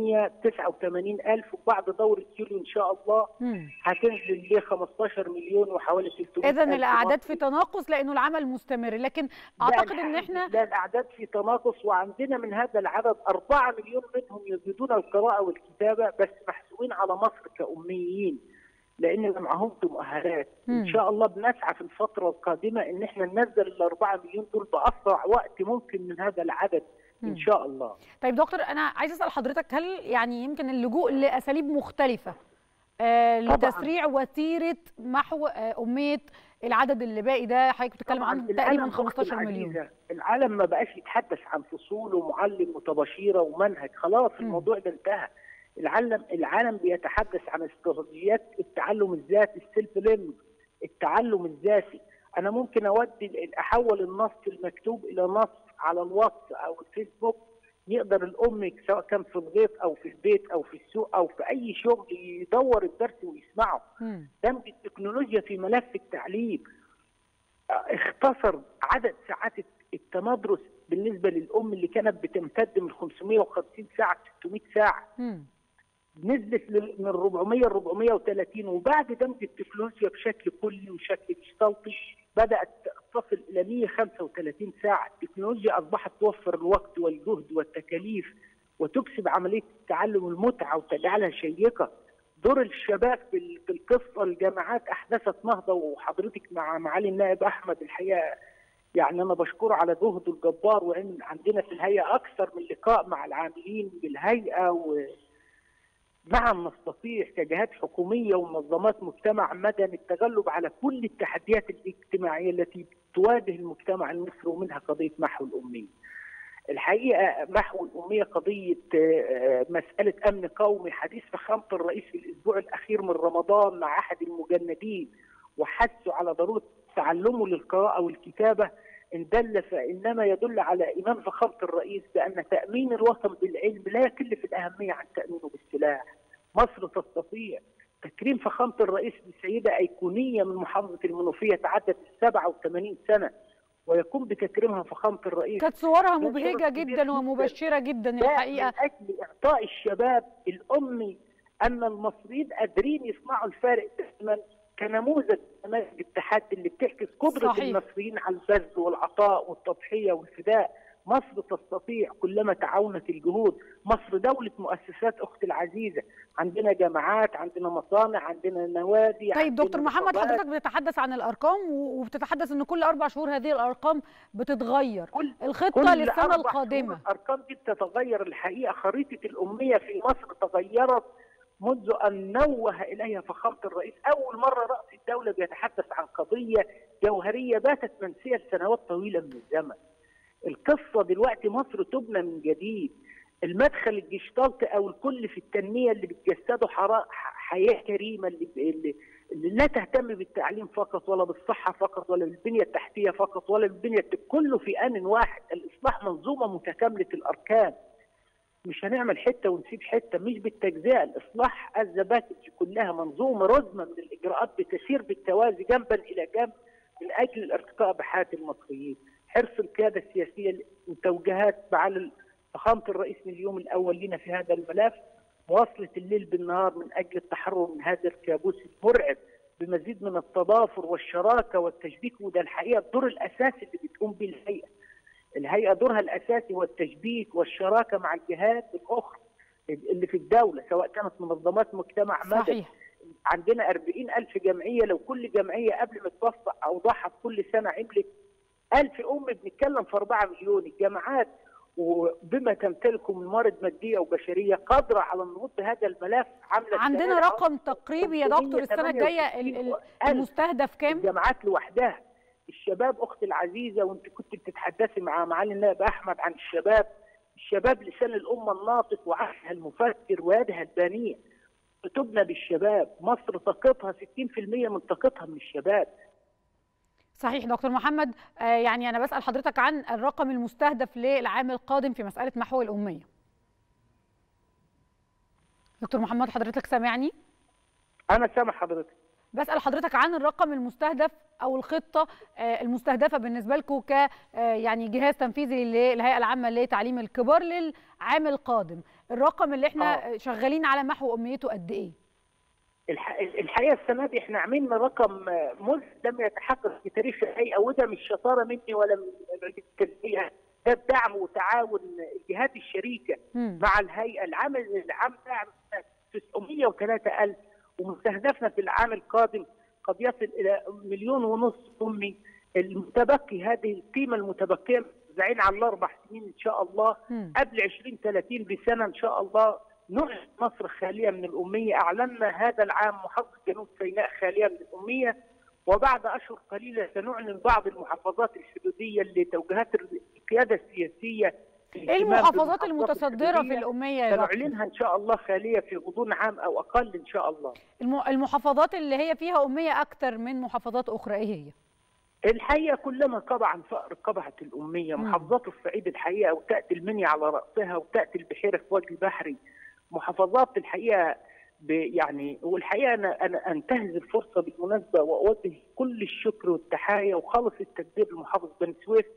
و889 الف وبعد دوره يوليو ان شاء الله مم. هتنزل ل 15 مليون وحوالي 600 اذا الاعداد في تناقص لانه العمل مستمر لكن اعتقد ان احنا لا الاعداد في تناقص وعندنا من هذا العدد 4 مليون منهم يجيدون القراءه والكتابه بس محسوبين على مصر كاميين لان ما معهمش مؤهلات ان شاء الله بنسعى في الفتره القادمه ان احنا ننزل ال 4 مليون دول باسرع وقت ممكن من هذا العدد ان شاء الله طيب دكتور انا عايز اسال حضرتك هل يعني يمكن اللجوء لاساليب مختلفه آه لتسريع وتيره محو آه اميه العدد اللي باقي ده حضرتك بتتكلم عنه تقريبا 15 مليون العالم ما بقاش يتحدث عن فصول ومعلم وطباشيره ومنهج خلاص م. الموضوع ده انتهى العالم العالم بيتحدث عن استراتيجيات التعلم الذاتي السيلف ليرنينج التعلم الذاتي انا ممكن اودي احول النص المكتوب الى نص على الواتس او الفيسبوك يقدر الام سواء كان في الغيط او في البيت او في السوق او في اي شغل يدور الدرس ويسمعه دمج التكنولوجيا في ملف التعليم اختصر عدد ساعات التمدرس بالنسبه للام اللي كانت بتمتد من 550 ساعه ل 600 ساعه مم. نزلت ل- من 400 ل 430 وبعد دمج التكنولوجيا بشكل كلي وشكل اشتراطي بدات تصل الى 135 ساعه، التكنولوجيا اصبحت توفر الوقت والجهد والتكاليف وتكسب عمليه التعلم المتعه وتجعلها شيقه. دور الشباب في ال- في القصه الجامعات احدثت نهضه وحضرتك مع معالي النائب احمد الحقيقه يعني انا بشكره على جهده الجبار وان عندنا في الهيئه اكثر من لقاء مع العاملين بالهيئه و نعم نستطيع كجهات حكوميه ومنظمات مجتمع مدني التغلب على كل التحديات الاجتماعيه التي تواجه المجتمع المصري ومنها قضيه محو الاميه. الحقيقه محو الاميه قضيه آه، مساله امن قومي حديث فخامه الرئيس في الاسبوع الاخير من رمضان مع احد المجندين وحثوا على ضروره تعلمه للقراءه والكتابه ان دل فانما يدل على ايمان فخامه الرئيس بان تامين الوطن بالعلم لا يكلف الاهميه عن تامينه بالسلاح. مصر تستطيع تكريم فخامه الرئيس بسيده ايقونيه من محافظه المنوفيه تعدت 87 سنه ويقوم بتكريمها فخامه الرئيس كانت صورها ده مبهجه شرف كبير جدا جداً. ومبشره جدا ده الحقيقه من اجل اعطاء الشباب الامي ان المصريين قادرين يصنعوا الفارق دائما كنموذج نماذج التحدي اللي بتعكس قدره صحيح. المصريين على البذل والعطاء والتضحيه والفداء مصر تستطيع كلما تعاونت الجهود مصر دولة مؤسسات أختي العزيزة عندنا جامعات عندنا مصانع عندنا نوادي طيب عندنا دكتور محمد نقابات. حضرتك بتتحدث عن الارقام و- وبتتحدث ان كل اربع شهور هذه الارقام بتتغير كل الخطه كل للسنه أربع القادمه شهور الارقام دي بتتغير الحقيقه خريطه الاميه في مصر تغيرت منذ ان نوه اليها فخامه الرئيس اول مره راس الدوله بيتحدث عن قضيه جوهريه باتت منسيه لسنوات طويله من الزمن. القصه دلوقتي مصر تبنى من جديد. المدخل الجشتالت او الكل في التنميه اللي بتجسده حرا- حياه كريمه اللي, اللي اللي لا تهتم بالتعليم فقط ولا بالصحه فقط ولا بالبنيه التحتيه فقط ولا بالبنيه كله في ان واحد الاصلاح منظومه متكامله الاركان مش هنعمل حته ونسيب حته مش بالتجزئه الاصلاح الزباكج كلها منظومه رزمه من الاجراءات بتسير بالتوازي جنبا الى جنب من اجل الارتقاء بحياه المصريين حرص القياده السياسيه وتوجيهات معالي فخامه الرئيس من اليوم الاول لنا في هذا الملف مواصله الليل بالنهار من اجل التحرر من هذا الكابوس المرعب بمزيد من التضافر والشراكه والتشبيك وده الحقيقه الدور الاساسي اللي بتقوم به الهيئه. الهيئه دورها الاساسي هو التشبيك والشراكه مع الجهات الاخرى اللي في الدوله سواء كانت منظمات مجتمع مدني صحيح عندنا 40 ألف جمعية لو كل جمعية قبل ما توفق أوضاعها في كل سنة عملت ألف أم بنتكلم في 4 مليون الجامعات وبما تمتلكه من موارد مادية وبشرية قادرة على النهوض بهذا الملف عاملة عندنا استعداد رقم تقريبي يا دكتور السنه الجايه ال- ال- 368,000 المستهدف كام الجامعات لوحدها الشباب اختي العزيزه وانت كنت بتتحدثي مع معالي النائب احمد عن الشباب الشباب لسان الامه الناطق وعقلها المفكر ويدها البانيه تبنى بالشباب مصر طاقتها 60% من طاقتها من الشباب صحيح دكتور محمد آه، يعني انا بسال حضرتك عن الرقم المستهدف للعام القادم في مساله محو الاميه دكتور محمد حضرتك سامعني انا سامع حضرتك بسال حضرتك عن الرقم المستهدف او الخطه آه، المستهدفه بالنسبه لكم ك آه، يعني جهاز تنفيذي للهيئه العامه لتعليم الكبار للعام القادم الرقم اللي احنا آه. شغالين على محو امنيته قد ايه الح- الحقيقه السنه دي احنا عاملين رقم مذ لم يتحقق في تاريخ الهيئه وده مش شطاره مني ولا من التنميه ده الدعم وتعاون الجهات الشريكه مم. مع الهيئه العام العام ده 903000 ومستهدفنا في العام القادم قد يصل الى مليون ونص امي المتبقي هذه القيمه المتبقيه موزعين على الاربع سنين ان شاء الله مم. قبل 2030 بسنه ان شاء الله نعلن مصر خاليه من الاميه اعلنا هذا العام محافظه جنوب سيناء خاليه من الاميه وبعد اشهر قليله سنعلن بعض المحافظات الحدوديه اللي توجيهات القياده السياسيه ايه المحافظات المتصدره في الحدودية الاميه يا دكتور سنعلنها ان شاء الله خاليه في غضون عام او اقل ان شاء الله. الم- المحافظات اللي هي فيها اميه اكتر من محافظات اخرى ايه هي الحقيقه كلما قبع فقر قبعت الاميه، مم. محافظات الصعيد الحقيقه وتاتي المنيا على راسها وتاتي البحيره في وجه البحري. محافظات الحقيقه ب- يعني والحقيقه انا انا انتهز الفرصه بالمناسبه واوجه كل الشكر والتحايا وخالص التقدير لمحافظ بني سويف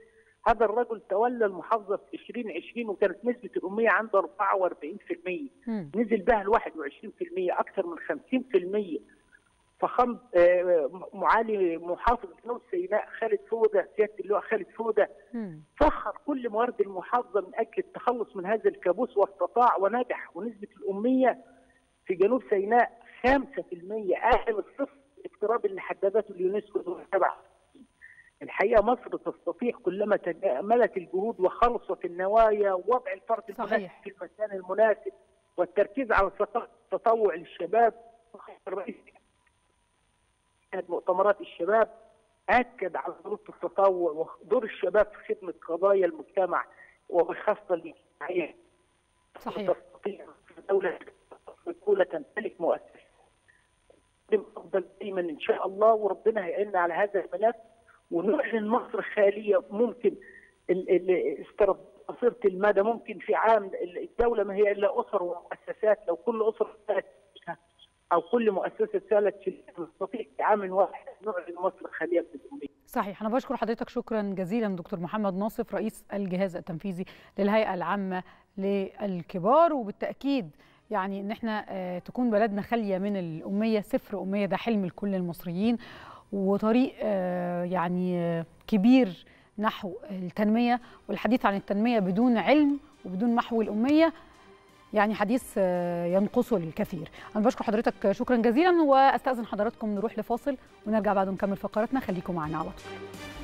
هذا الرجل تولى المحافظه في 2020 وكانت نسبه الاميه عنده 44% مم. نزل بها ل 21% اكثر من 50% فخم آه، معالي محافظ جنوب سيناء خالد فوده سياده اللواء خالد فوده مم. سخر كل موارد المحافظه من اجل التخلص من هذا الكابوس واستطاع ونجح ونسبه الاميه في جنوب سيناء 5% اقل من الصفر اقتراب اللي حددته اليونسكو دون سبعة الحقيقه مصر تستطيع كلما تجملت الجهود وخلصت النوايا ووضع الفرد المناسب صحيح. في المكان المناسب والتركيز على ثقافه التطوع للشباب الرئيس كانت مؤتمرات الشباب اكد على ضروره التطوع ودور الشباب في خدمه قضايا المجتمع وبخاصه الاجتماعيه صحيح تستطيع دولة دولة تمتلك مؤسسة تقدم أفضل دايما إن شاء الله وربنا هيعيننا على هذا الملف ونعلن مصر خالية ممكن ال- ال- استرد قصيرة المدى ممكن في عام الدولة ما هي إلا أسر ومؤسسات لو كل أسرة سالت فيها أو كل مؤسسة سالت في نستطيع في عام واحد نعلن مصر خالية من الأمية صحيح أنا بشكر حضرتك شكرا جزيلا دكتور محمد ناصف رئيس الجهاز التنفيذي للهيئة العامة للكبار وبالتأكيد يعني إن احنا آه، تكون بلدنا خالية من الأمية صفر أمية ده حلم لكل المصريين وطريق آه، يعني آه، كبير نحو التنمية والحديث عن التنمية بدون علم وبدون محو الأمية يعني حديث آه، ينقصه الكثير أنا بشكر حضرتك شكرا جزيلا وأستأذن حضراتكم نروح لفاصل ونرجع بعد نكمل فقراتنا خليكم معنا على طول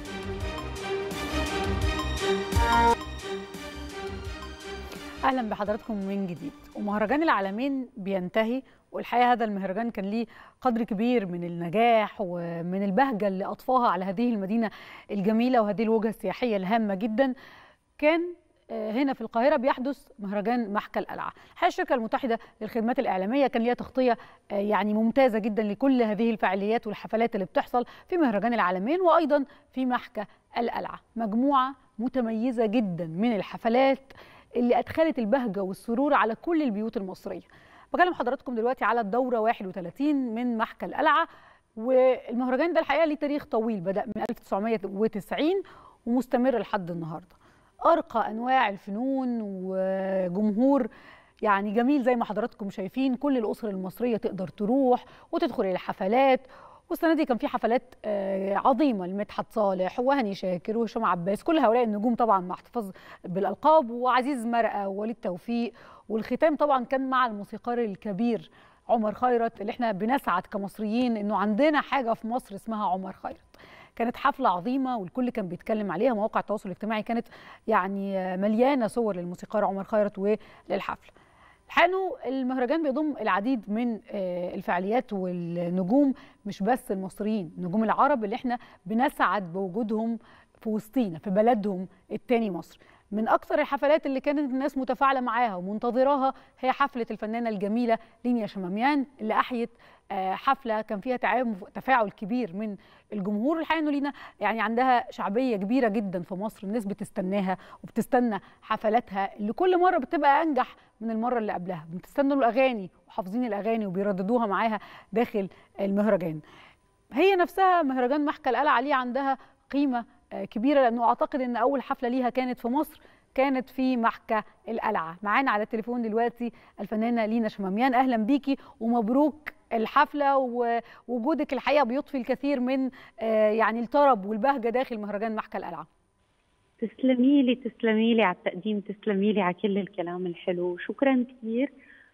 اهلا بحضراتكم من جديد ومهرجان العالمين بينتهي والحقيقه هذا المهرجان كان ليه قدر كبير من النجاح ومن البهجه اللي اضفاها على هذه المدينه الجميله وهذه الوجهه السياحيه الهامه جدا كان آه، هنا في القاهره بيحدث مهرجان محكى القلعه الحقيقه الشركه المتحده للخدمات الاعلاميه كان ليها تغطيه آه، يعني ممتازه جدا لكل هذه الفعاليات والحفلات اللي بتحصل في مهرجان العالمين وايضا في محكى القلعه مجموعه متميزه جدا من الحفلات اللي ادخلت البهجه والسرور على كل البيوت المصريه بكلم حضراتكم دلوقتي على الدوره 31 من محكى القلعه والمهرجان ده الحقيقه ليه تاريخ طويل بدا من 1990 ومستمر لحد النهارده ارقى انواع الفنون وجمهور يعني جميل زي ما حضراتكم شايفين كل الاسر المصريه تقدر تروح وتدخل الحفلات والسنه دي كان في حفلات آه، عظيمه لمدحت صالح وهاني شاكر وهشام عباس كل هؤلاء النجوم طبعا مع احتفاظ بالالقاب وعزيز مرقه ووليد توفيق والختام طبعا كان مع الموسيقار الكبير عمر خيرت اللي احنا بنسعد كمصريين انه عندنا حاجه في مصر اسمها عمر خيرت كانت حفلة عظيمة والكل كان بيتكلم عليها مواقع التواصل الاجتماعي كانت يعني مليانة صور للموسيقار عمر خيرت وللحفل حانوا المهرجان بيضم العديد من آه، الفعاليات والنجوم مش بس المصريين نجوم العرب اللي احنا بنسعد بوجودهم في وسطينا في بلدهم التاني مصر من اكثر الحفلات اللي كانت الناس متفاعله معاها ومنتظراها هي حفله الفنانه الجميله لينيا شماميان اللي احيت آه، حفله كان فيها تعاون تفاعل كبير من الجمهور الحقيقه انه لينا يعني عندها شعبيه كبيره جدا في مصر الناس بتستناها وبتستنى حفلاتها اللي كل مره بتبقى انجح من المره اللي قبلها بتستنوا الاغاني وحافظين الاغاني وبيرددوها معاها داخل المهرجان هي نفسها مهرجان محكى القلعه ليه عندها قيمه آه، كبيره لانه اعتقد ان اول حفله ليها كانت في مصر كانت في محكى القلعه معانا على التليفون دلوقتي الفنانه لينا شماميان اهلا بيكي ومبروك الحفله ووجودك الحقيقه بيضفي الكثير من آه، يعني الطرب والبهجه داخل مهرجان محكى القلعه تسلمي لي تسلمي لي على التقديم تسلمي لي على كل الكلام الحلو شكرا كثير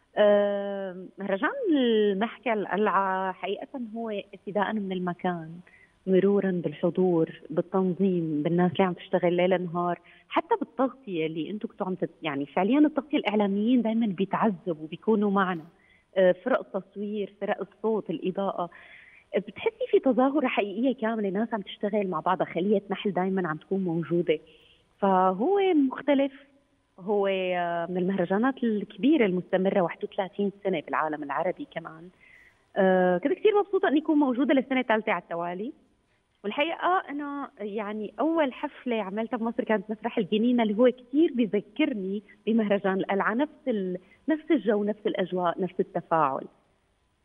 آه، مهرجان المحكى القلعة حقيقة هو ابتداء من المكان مرورا بالحضور بالتنظيم بالناس اللي عم تشتغل ليل نهار حتى بالتغطية اللي انتم كنتوا عم تت... يعني فعليا التغطية الإعلاميين دائما بيتعذبوا بيكونوا معنا آه، فرق التصوير فرق الصوت الإضاءة بتحسي في تظاهرة حقيقية كاملة ناس عم تشتغل مع بعضها خلية نحل دائما عم تكون موجودة فهو مختلف هو آه، من المهرجانات الكبيرة المستمرة 31 سنة بالعالم العربي كمان آه، كنت كثير مبسوطة اني اكون موجودة للسنة الثالثة على التوالي والحقيقة أنا يعني أول حفلة عملتها بمصر كانت مسرح الجنينة اللي هو كثير بذكرني بمهرجان القلعة نفس ال... نفس الجو نفس الأجواء نفس التفاعل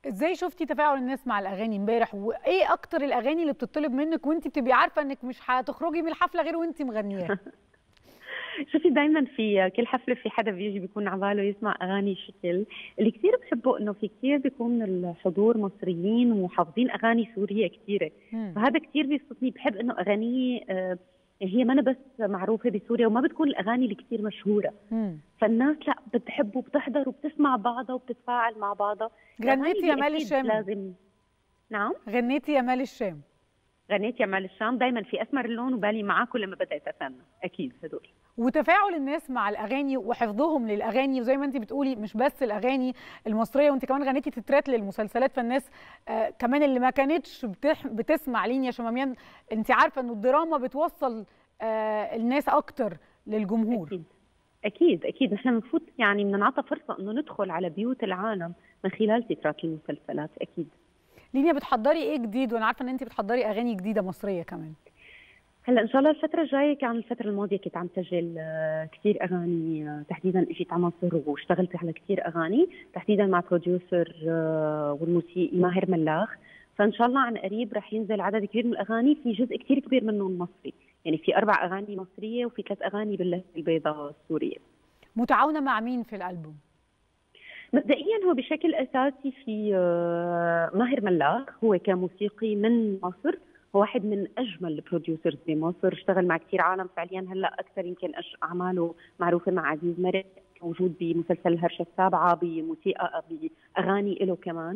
ازاي شفتي تفاعل الناس مع الاغاني امبارح وايه اكتر الاغاني اللي بتطلب منك وانت بتبقي عارفه انك مش هتخرجي من الحفله غير وانت مغنياها شوفي دايما في كل حفله في حدا بيجي بيكون على باله يسمع اغاني شكل اللي كثير بحبه انه في كثير بيكون الحضور مصريين وحافظين اغاني سوريه كثيره فهذا كثير بيبسطني بحب انه اغانيه آه هي ما بس معروفه بسوريا وما بتكون الاغاني اللي كثير مشهوره مم. فالناس لا بتحب وبتحضر وبتسمع بعضها وبتتفاعل مع بعضها غنيتي يا مال الشام لازم نعم غنيتي يا مال الشام غنيت يا مال الشام دائما في اسمر اللون وبالي معاكم لما بدات اتغنى اكيد هدول وتفاعل الناس مع الاغاني وحفظهم للاغاني وزي ما انت بتقولي مش بس الاغاني المصريه وانت كمان غنيتي تترات للمسلسلات فالناس آه كمان اللي ما كانتش بتح بتسمع لين يا شماميان انت عارفه انه الدراما بتوصل آه الناس اكتر للجمهور اكيد اكيد اكيد نحن بنفوت يعني بدنا نعطى فرصه انه ندخل على بيوت العالم من خلال تترات المسلسلات اكيد لينيا بتحضري ايه جديد وانا عارفه ان انت بتحضري اغاني جديده مصريه كمان هلا ان شاء الله الفترة الجاية كان الفترة الماضية كنت عم سجل كثير اغاني تحديدا اجيت على مصر واشتغلت على كثير اغاني تحديدا مع بروديوسر والموسيقي ماهر ملاخ فان شاء الله عن قريب رح ينزل عدد كبير من الاغاني في جزء كثير كبير منهم مصري يعني في اربع اغاني مصرية وفي ثلاث اغاني باللهجة البيضاء السورية متعاونة مع مين في الالبوم؟ مبدئيا هو بشكل اساسي في ماهر ملاخ هو كموسيقي من مصر هو واحد من اجمل البروديوسرز بمصر اشتغل مع كثير عالم فعليا هلا اكثر يمكن اعماله معروفه مع عزيز مرق موجود بمسلسل الهرشه السابعه بموسيقى باغاني له كمان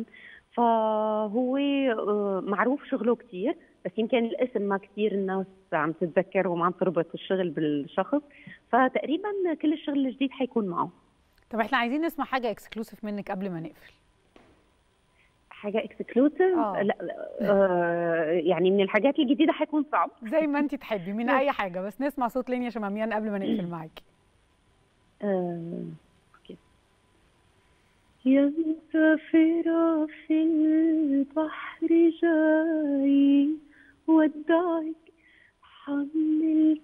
فهو معروف شغله كثير بس يمكن الاسم ما كثير الناس عم تتذكر وما عم تربط الشغل بالشخص فتقريبا كل الشغل الجديد حيكون معه طب احنا عايزين نسمع حاجه اكسكلوسيف منك قبل ما نقفل حاجه اكسكلوسيف لا, لا آه يعني من الحاجات الجديده حيكون صعب زي ما انت تحبي من اي حاجه بس نسمع صوت لينيا شماميان قبل ما نقفل معاكي آه يا مسافرة في البحر جاي ودعك حمل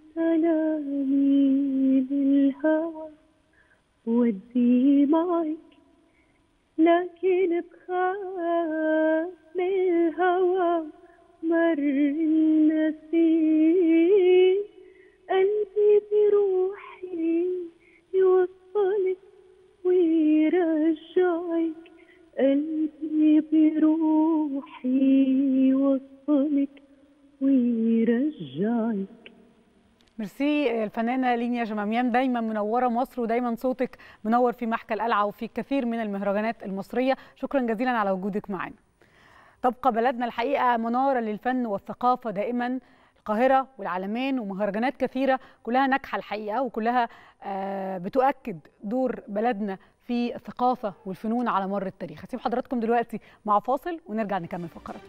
سلامي للهوى ودي معك لكن بخاف من الهوى مر النسيم قلبي بروحي يوصلك ويرجعك قلبي بروحي يوصلك ويرجعك ميرسي الفنانه لينيا جماميان دايما منوره مصر ودايما صوتك منور في محكى القلعه وفي كثير من المهرجانات المصريه شكرا جزيلا على وجودك معنا تبقى بلدنا الحقيقه مناره للفن والثقافه دائما القاهره والعالمين ومهرجانات كثيره كلها ناجحه الحقيقه وكلها بتؤكد دور بلدنا في الثقافه والفنون على مر التاريخ هسيب حضراتكم دلوقتي مع فاصل ونرجع نكمل فقراتنا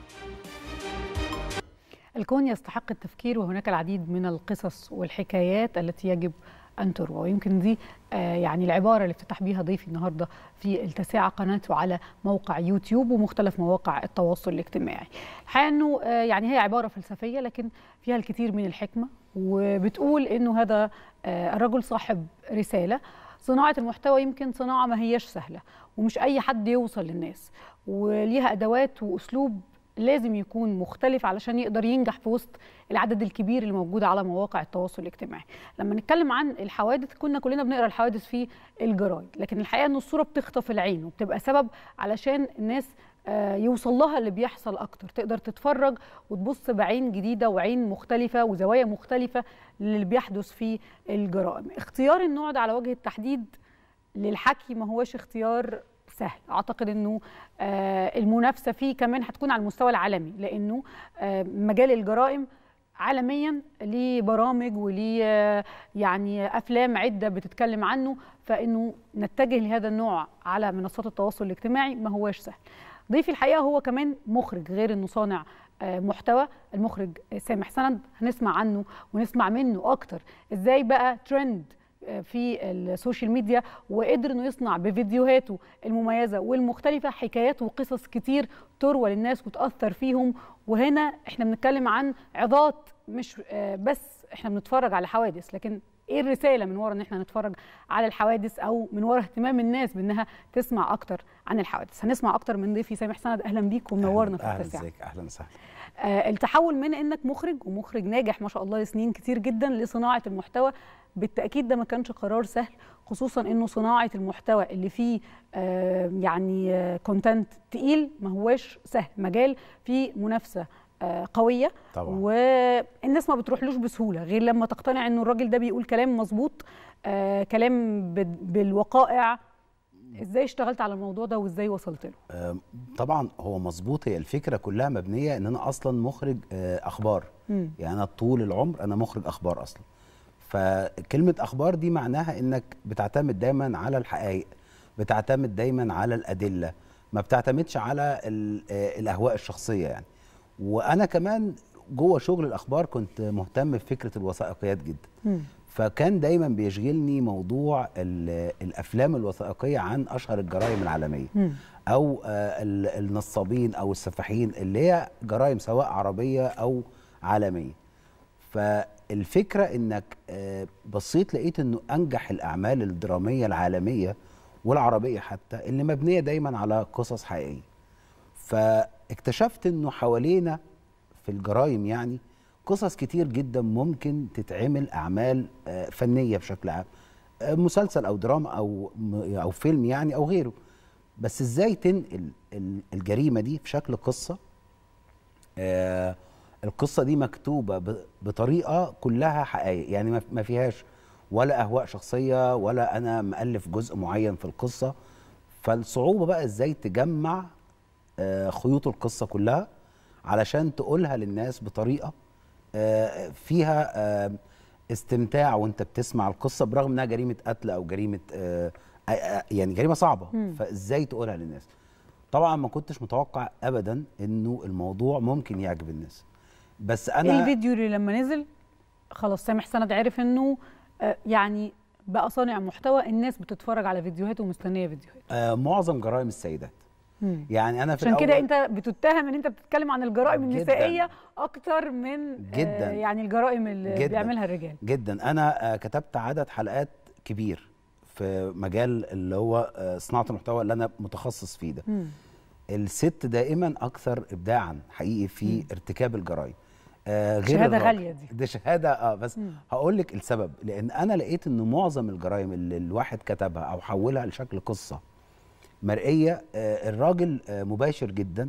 الكون يستحق التفكير وهناك العديد من القصص والحكايات التي يجب أن تروى ويمكن دي آه يعني العبارة اللي افتتح بيها ضيفي النهاردة في التاسعة قناته على موقع يوتيوب ومختلف مواقع التواصل الاجتماعي الحقيقة أنه آه يعني هي عبارة فلسفية لكن فيها الكثير من الحكمة وبتقول أنه هذا آه الرجل صاحب رسالة صناعة المحتوى يمكن صناعة ما هيش سهلة ومش أي حد يوصل للناس وليها أدوات وأسلوب لازم يكون مختلف علشان يقدر ينجح في وسط العدد الكبير اللي موجود على مواقع التواصل الاجتماعي لما نتكلم عن الحوادث كنا كلنا بنقرا الحوادث في الجرايد لكن الحقيقه ان الصوره بتخطف العين وبتبقى سبب علشان الناس يوصل لها اللي بيحصل اكتر تقدر تتفرج وتبص بعين جديده وعين مختلفه وزوايا مختلفه للي بيحدث في الجرائم اختيار النوع ده على وجه التحديد للحكي ما هوش اختيار سهل اعتقد انه آه المنافسه فيه كمان هتكون على المستوى العالمي لانه آه مجال الجرائم عالميا ليه برامج وليه آه يعني افلام عده بتتكلم عنه فانه نتجه لهذا النوع على منصات التواصل الاجتماعي ما هواش سهل ضيفي الحقيقه هو كمان مخرج غير انه صانع محتوى المخرج سامح سند هنسمع عنه ونسمع منه اكتر ازاي بقى ترند في السوشيال ميديا وقدر انه يصنع بفيديوهاته المميزه والمختلفه حكايات وقصص كتير تروى للناس وتاثر فيهم وهنا احنا بنتكلم عن عظات مش بس احنا بنتفرج على حوادث لكن ايه الرساله من ورا ان احنا نتفرج على الحوادث او من ورا اهتمام الناس بانها تسمع اكتر عن الحوادث هنسمع اكتر من ضيفي سامح سند اهلا بيك ومنورنا في اهلا التسعه ازيك اهلا وسهلا آه التحول من انك مخرج ومخرج ناجح ما شاء الله لسنين كتير جدا لصناعه المحتوى بالتاكيد ده ما كانش قرار سهل خصوصا انه صناعه المحتوى اللي فيه آه يعني كونتنت تقيل ما هواش سهل مجال فيه منافسه آه قويه طبعا والناس ما بتروحلوش بسهوله غير لما تقتنع انه الراجل ده بيقول كلام مظبوط آه كلام ب- بالوقائع ازاي اشتغلت على الموضوع ده وازاي وصلت له آه، طبعا هو مظبوط هي الفكره كلها مبنيه ان انا اصلا مخرج آه، اخبار مم. يعني انا طول العمر انا مخرج اخبار اصلا فكلمه اخبار دي معناها انك بتعتمد دايما على الحقائق بتعتمد دايما على الادله ما بتعتمدش على ال- آه، الاهواء الشخصيه يعني وانا كمان جوه شغل الاخبار كنت مهتم بفكره الوثائقيات جدا مم. فكان دايما بيشغلني موضوع ال- الافلام الوثائقيه عن اشهر الجرائم العالميه مم. او آه، ال- النصابين او السفاحين اللي هي جرائم سواء عربيه او عالميه فالفكره انك آه، بصيت لقيت انه انجح الاعمال الدراميه العالميه والعربيه حتى اللي مبنيه دايما على قصص حقيقيه فاكتشفت انه حوالينا في الجرائم يعني قصص كتير جدا ممكن تتعمل اعمال آه، فنيه بشكل عام آه، مسلسل او دراما او م- او فيلم يعني او غيره بس ازاي تنقل ال- الجريمه دي في شكل قصه آه القصه دي مكتوبه ب- بطريقه كلها حقائق يعني ما- ما فيهاش ولا اهواء شخصيه ولا انا مالف جزء معين في القصه فالصعوبه بقى ازاي تجمع آه خيوط القصه كلها علشان تقولها للناس بطريقه آه فيها آه استمتاع وانت بتسمع القصه برغم انها جريمه قتل او جريمه آه آه، آه، يعني جريمه صعبه مم. فازاي تقولها للناس طبعا ما كنتش متوقع ابدا انه الموضوع ممكن يعجب الناس بس ايه انا الفيديو اللي لما نزل خلاص سامح سند عرف انه آه، يعني بقى صانع محتوى الناس بتتفرج على فيديوهاته ومستنيه فيديوهاته آه معظم جرائم السيدات مم. يعني انا في عشان كده الأول- انت بتتهم ان انت بتتكلم عن الجرائم جداً. النسائيه اكتر من جداً. آه يعني الجرائم اللي جداً. بيعملها الرجال جدا انا آه، كتبت عدد حلقات كبير في مجال اللي هو آه، صناعه المحتوى اللي انا متخصص فيه ده مم. الست دائما اكثر ابداعا حقيقي في ارتكاب الجرائم آه غير شهادة الراجل. غالية دي. دي شهاده اه بس مم. هقول لك السبب لان انا لقيت ان معظم الجرائم اللي الواحد كتبها او حولها لشكل قصه مرئيه آه الراجل آه مباشر جدا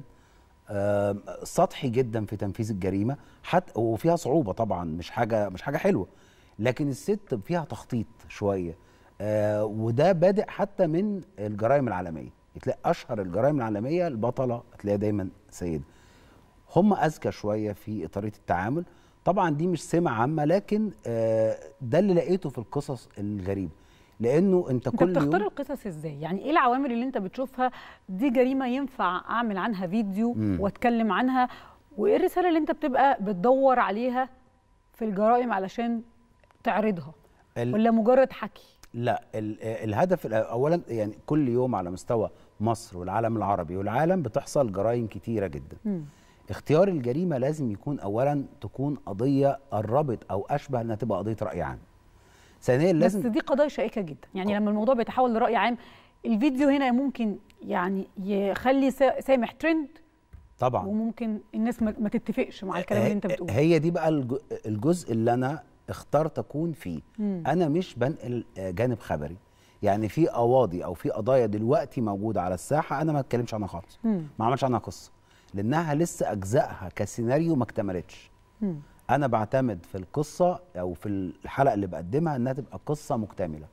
آه سطحي جدا في تنفيذ الجريمه حتى وفيها صعوبه طبعا مش حاجه مش حاجه حلوه لكن الست فيها تخطيط شويه آه وده بادئ حتى من الجرائم العالميه تلاقي اشهر الجرائم العالميه البطله تلاقيها دايما سيده هم اذكى شويه في طريقه التعامل طبعا دي مش سمه عامه لكن آه ده اللي لقيته في القصص الغريبه لانه انت انت كل بتختار يوم القصص ازاي يعني ايه العوامل اللي انت بتشوفها دي جريمه ينفع اعمل عنها فيديو مم. واتكلم عنها وايه الرساله اللي انت بتبقى بتدور عليها في الجرائم علشان تعرضها ال- ولا مجرد حكي لا ال- آه، الهدف الأ- اولا يعني كل يوم على مستوى مصر والعالم العربي والعالم بتحصل جرائم كتيره جدا مم. اختيار الجريمه لازم يكون اولا تكون قضيه قربت او اشبه انها تبقى قضيه راي عام ثانيا بس لازم دي قضايا شائكه جدا يعني لما الموضوع بيتحول لراي عام الفيديو هنا ممكن يعني يخلي سا- سامح ترند طبعا وممكن الناس ما ما تتفقش مع الكلام اللي انت بتقوله هي دي بقى الج- الجزء اللي انا اخترت اكون فيه مم. انا مش بنقل آه، جانب خبري يعني في قواضي او في قضايا دلوقتي موجوده على الساحه انا ما اتكلمش عنها خالص مم. ما عملش عنها قصه لانها لسه اجزائها كسيناريو ما اكتملتش مم. انا بعتمد في القصه او في الحلقه اللي بقدمها انها تبقى قصه مكتمله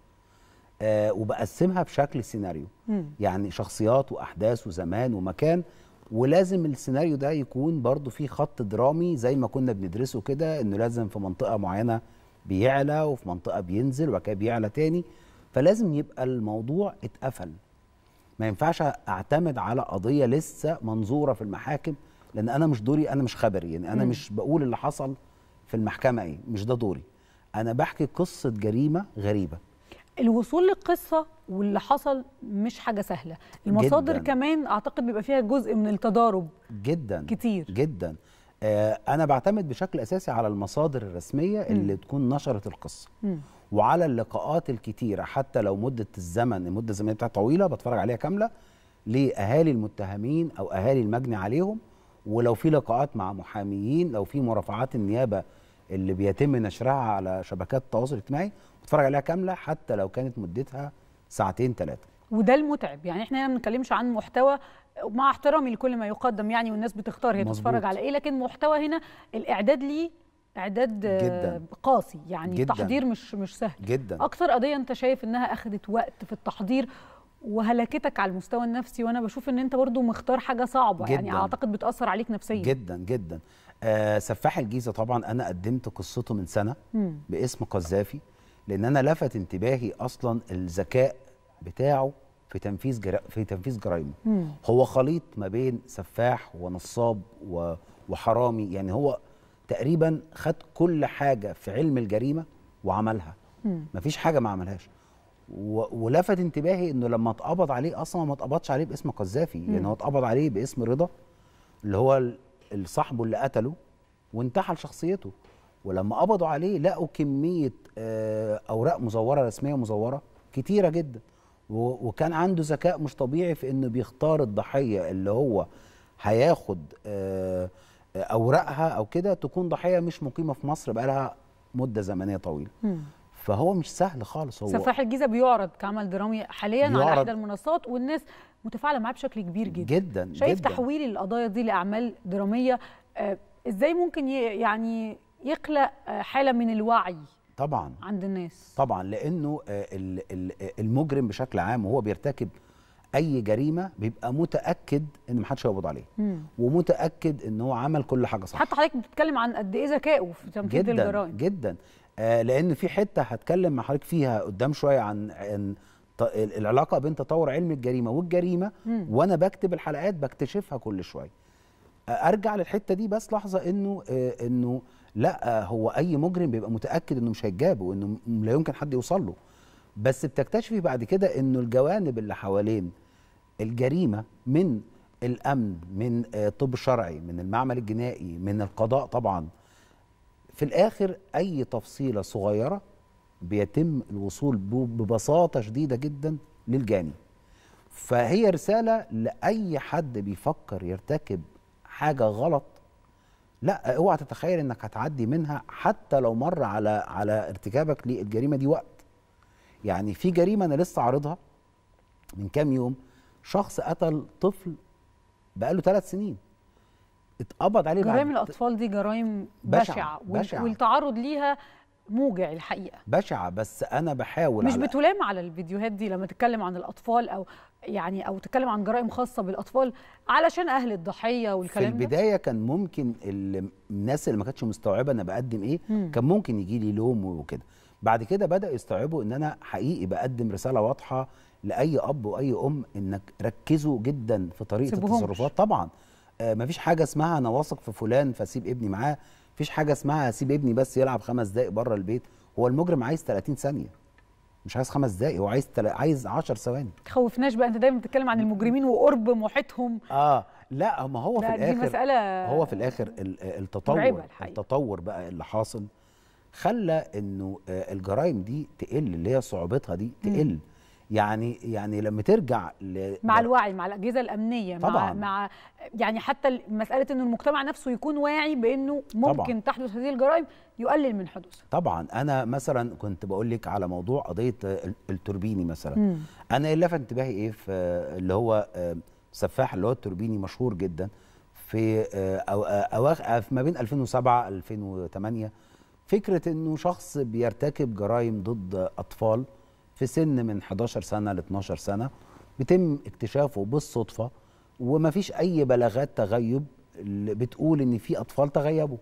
آه وبقسمها بشكل سيناريو مم. يعني شخصيات واحداث وزمان ومكان ولازم السيناريو ده يكون برضو فيه خط درامي زي ما كنا بندرسه كده انه لازم في منطقه معينه بيعلى وفي منطقه بينزل وبعد كده بيعلى تاني فلازم يبقى الموضوع اتقفل ما ينفعش اعتمد على قضيه لسه منظوره في المحاكم لان انا مش دوري انا مش خبري يعني انا مم. مش بقول اللي حصل في المحكمه ايه مش ده دوري انا بحكي قصه جريمه غريبه الوصول للقصه واللي حصل مش حاجه سهله المصادر جداً. كمان اعتقد بيبقى فيها جزء من التضارب جدا كتير جدا آه انا بعتمد بشكل اساسي على المصادر الرسميه اللي تكون نشرت القصه مم. وعلى اللقاءات الكتيره حتى لو مده الزمن المده الزمنيه بتاعتها طويله بتفرج عليها كامله لاهالي المتهمين او اهالي المجني عليهم ولو في لقاءات مع محاميين لو في مرافعات النيابه اللي بيتم نشرها على شبكات التواصل الاجتماعي بتفرج عليها كامله حتى لو كانت مدتها ساعتين ثلاثه وده المتعب يعني احنا هنا ما بنتكلمش عن محتوى مع احترامي لكل ما يقدم يعني والناس بتختار هي مظبوط. تتفرج على ايه لكن محتوى هنا الاعداد ليه اعداد آه، جداً. قاسي يعني جداً. تحضير مش مش سهل جدا اكتر قضيه انت شايف انها اخذت وقت في التحضير وهلكتك على المستوى النفسي وانا بشوف ان انت برضو مختار حاجه صعبه يعني جداً. اعتقد بتاثر عليك نفسيا جدا جدا آه سفاح الجيزه طبعا انا قدمت قصته من سنه مم. باسم قذافي لان انا لفت انتباهي اصلا الذكاء بتاعه في تنفيذ جرا... في تنفيذ جرائمه مم. هو خليط ما بين سفاح ونصاب و... وحرامي يعني هو تقريبا خد كل حاجه في علم الجريمه وعملها مم. مفيش حاجه ما عملهاش و... ولفت انتباهي انه لما اتقبض عليه اصلا ما اتقبضش عليه باسم قذافي يعني هو اتقبض عليه باسم رضا اللي هو ال- صاحبه اللي قتله وانتحل شخصيته ولما قبضوا عليه لقوا كميه آه، اوراق مزوره رسميه مزوره كتيره جدا و- وكان عنده ذكاء مش طبيعي في انه بيختار الضحيه اللي هو هياخد آه، آه، اوراقها او كده تكون ضحيه مش مقيمه في مصر بقالها مده زمنيه طويله مم. فهو مش سهل خالص هو سفاح الجيزه بيعرض كعمل درامي حاليا على بيعرض. احدى المنصات والناس متفاعله معاه بشكل كبير جدا جدا شايف جدا. تحويل القضايا دي لاعمال دراميه آه، ازاي ممكن ي- يعني يخلق آه، حاله من الوعي طبعا عند الناس طبعا لانه آه، ال- ال- المجرم بشكل عام وهو بيرتكب اي جريمه بيبقى متاكد ان محدش هيقبض عليه مم. ومتاكد ان هو عمل كل حاجه صح حتى حضرتك بتتكلم عن قد ايه ذكائه في تنفيذ جدا الجرائم جدا آه لان في حته هتكلم مع حضرتك فيها قدام شويه عن عن ط- ال- العلاقه بين تطور علم الجريمه والجريمه مم. وانا بكتب الحلقات بكتشفها كل شويه آه ارجع للحته دي بس لحظه انه آه انه لا آه هو اي مجرم بيبقى متاكد انه مش هيتجاب وانه م- لا يمكن حد يوصل له بس بتكتشفي بعد كده انه الجوانب اللي حوالين الجريمه من الامن من آه، الطب الشرعي من المعمل الجنائي من القضاء طبعا في الاخر اي تفصيله صغيره بيتم الوصول ب- ببساطه شديده جدا للجاني فهي رساله لاي حد بيفكر يرتكب حاجه غلط لا اوعى تتخيل انك هتعدي منها حتى لو مر على على ارتكابك للجريمه دي وقت يعني في جريمه انا لسه عارضها من كام يوم شخص قتل طفل بقاله ثلاث سنين اتقبض عليه بعد جرائم الاطفال دي جرائم بشعة، بشعه, وال- بشعة. والتعرض ليها موجع الحقيقه بشعه بس انا بحاول مش على- بتلام على الفيديوهات دي لما تتكلم عن الاطفال او يعني او تتكلم عن جرائم خاصه بالاطفال علشان اهل الضحيه في والكلام ده البدايه كان ممكن ال- الناس اللي ما كانتش مستوعبه انا بقدم ايه مم. كان ممكن يجي لي لوم وكده بعد كده بدا يستوعبوا ان انا حقيقي بقدم رساله واضحه لاي اب واي ام انك ركزوا جدا في طريقه سيبوهمش. التصرفات طبعا آه مفيش حاجه اسمها انا واثق في فلان فاسيب ابني معاه مفيش حاجه اسمها اسيب ابني بس يلعب خمس دقائق بره البيت هو المجرم عايز 30 ثانيه مش عايز خمس دقائق هو عايز تل... عايز 10 ثواني تخوفناش بقى انت دايما بتتكلم عن المجرمين وقرب محيطهم اه لا ما هو في لا، دي الاخر مسألة هو في الاخر ال- التطور مرعبة الحقيقة. التطور بقى اللي حاصل خلى انه آه، الجرائم دي تقل اللي هي صعوبتها دي تقل يعني يعني لما ترجع ل... مع الوعي مع الاجهزه الامنيه مع طبعاً. مع يعني حتى مساله ان المجتمع نفسه يكون واعي بانه ممكن طبعاً. تحدث هذه الجرائم يقلل من حدوثها طبعا انا مثلا كنت بقول لك على موضوع قضيه آه، ال- التوربيني مثلا مم. انا اللي لفت انتباهي ايه في آه، اللي هو آه، سفاح اللي هو التوربيني مشهور جدا في آه، أو آه، اواخر في ما بين 2007 2008 فكره انه شخص بيرتكب جرائم ضد اطفال في سن من 11 سنه ل 12 سنه بيتم اكتشافه بالصدفه ومفيش اي بلاغات تغيب اللي بتقول ان في اطفال تغيبوا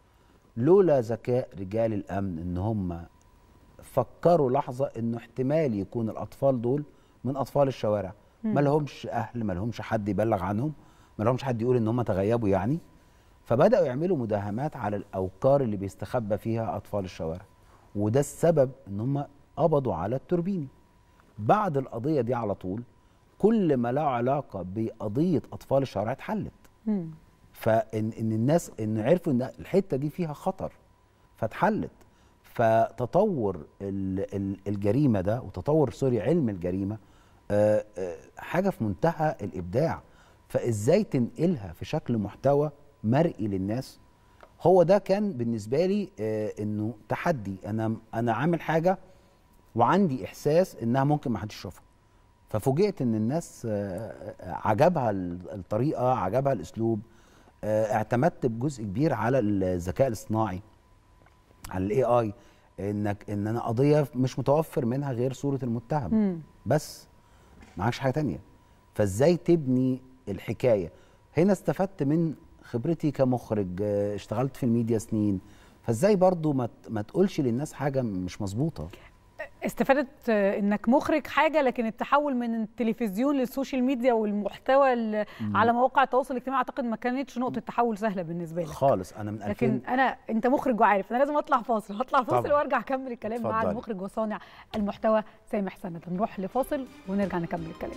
لولا ذكاء رجال الامن ان هم فكروا لحظه انه احتمال يكون الاطفال دول من اطفال الشوارع ما لهمش اهل ما لهمش حد يبلغ عنهم ما لهمش حد يقول ان هم تغيبوا يعني فبداوا يعملوا مداهمات على الاوكار اللي بيستخبى فيها اطفال الشوارع وده السبب ان هم قبضوا على التوربيني بعد القضيه دي على طول كل ما له علاقه بقضيه اطفال الشوارع اتحلت مم. فان ان الناس ان عرفوا ان الحته دي فيها خطر فاتحلت فتطور ال- ال- الجريمه ده وتطور سوري علم الجريمه آه، آه، حاجه في منتهى الابداع فازاي تنقلها في شكل محتوى مرئي للناس هو ده كان بالنسبه لي آه، انه تحدي انا انا عامل حاجه وعندي احساس انها ممكن ما حدش يشوفها ففوجئت ان الناس آه، آه، عجبها ال- الطريقه عجبها الاسلوب آه، اعتمدت بجزء كبير على الذكاء الاصطناعي على الاي اي انك ان انا قضيه مش متوفر منها غير صوره المتهم مم. بس معكش حاجه تانية فازاي تبني الحكايه هنا استفدت من خبرتي كمخرج آه، اشتغلت في الميديا سنين فازاي برضو ما ت- ما تقولش للناس حاجه مش مظبوطه استفادت آه، انك مخرج حاجه لكن التحول من التلفزيون للسوشيال ميديا والمحتوى ال- على مواقع التواصل الاجتماعي اعتقد ما كانتش نقطه تحول سهله بالنسبه لك خالص انا من 2000 لكن انا انت مخرج وعارف انا لازم اطلع فاصل هطلع فاصل طبعاً. وارجع اكمل الكلام مع اتفضلي. المخرج وصانع المحتوى سامح سند هنروح لفاصل ونرجع نكمل الكلام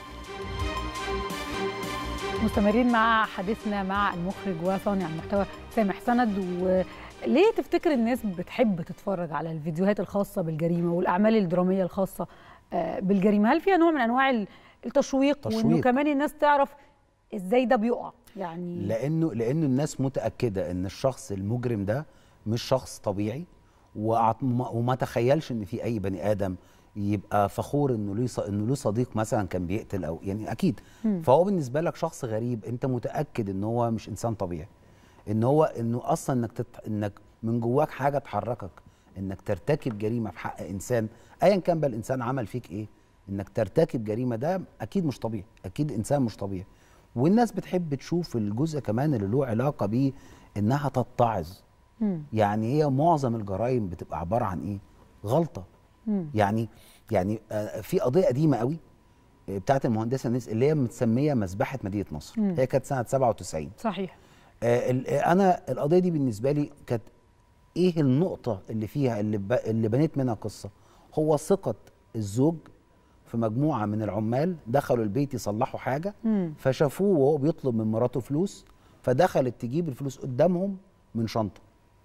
مستمرين مع حديثنا مع المخرج وصانع المحتوى سامح سند وليه تفتكر الناس بتحب تتفرج على الفيديوهات الخاصه بالجريمه والاعمال الدراميه الخاصه آه، بالجريمه هل فيها نوع من انواع ال- التشويق وانه تشويق. كمان الناس تعرف ازاي ده بيقع يعني لانه لانه الناس متاكده ان الشخص المجرم ده مش شخص طبيعي وأعت- وما وما تخيلش ان في اي بني ادم يبقى فخور انه له ص- انه له صديق مثلا كان بيقتل او يعني اكيد فهو بالنسبه لك شخص غريب انت متاكد ان هو مش انسان طبيعي ان هو انه اصلا انك تت... انك من جواك حاجه تحركك انك ترتكب جريمه في حق انسان ايا كان بقى الانسان عمل فيك ايه انك ترتكب جريمه ده اكيد مش طبيعي اكيد انسان مش طبيعي والناس بتحب تشوف الجزء كمان اللي له علاقه بيه انها تتعظ مم. يعني هي معظم الجرائم بتبقى عباره عن ايه غلطه مم. يعني يعني آه، في قضيه قديمه قوي آه، بتاعت المهندسه نس اللي هي متسميه مذبحه مدينه نصر مم. هي كانت سنه 97 صحيح آه، ال- آه، انا القضيه دي بالنسبه لي كانت ايه النقطه اللي فيها اللي, ب... اللي بنيت منها قصه هو ثقه الزوج في مجموعه من العمال دخلوا البيت يصلحوا حاجه مم. فشافوه وهو بيطلب من مراته فلوس فدخلت تجيب الفلوس قدامهم من شنطه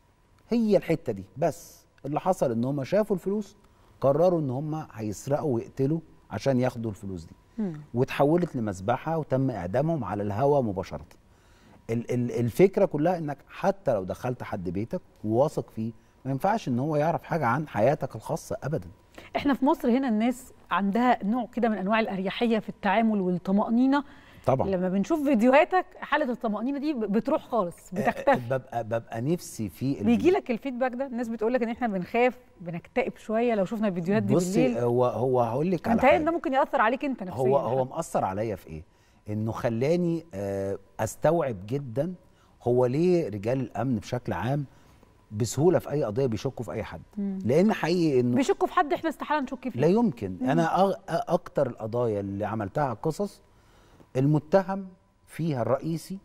هي الحته دي بس اللي حصل ان هم شافوا الفلوس قرروا ان هم هيسرقوا ويقتلوا عشان ياخدوا الفلوس دي مم. وتحولت لمذبحه وتم اعدامهم على الهوا مباشره ال- ال- الفكره كلها انك حتى لو دخلت حد بيتك وواثق فيه ما ينفعش ان هو يعرف حاجه عن حياتك الخاصه ابدا احنا في مصر هنا الناس عندها نوع كده من انواع الاريحيه في التعامل والطمانينه طبعا لما بنشوف فيديوهاتك حاله الطمانينه دي ب- بتروح خالص بتختفي ببقى ببقى نفسي في بيجي لك الفيدباك ده الناس بتقول لك ان احنا بنخاف بنكتئب شويه لو شفنا الفيديوهات دي بصي بالليل هو هو هقول لك على متهيألي حاجه ان ده ممكن ياثر عليك انت نفسيا هو هو مأثر عليا في ايه؟ انه خلاني آه، استوعب جدا هو ليه رجال الامن بشكل عام بسهوله في اي قضيه بيشكوا في اي حد لان حقيقي انه بيشكوا في حد احنا استحاله نشك فيه لا يمكن انا أغ... اكتر القضايا اللي عملتها قصص المتهم فيها الرئيسي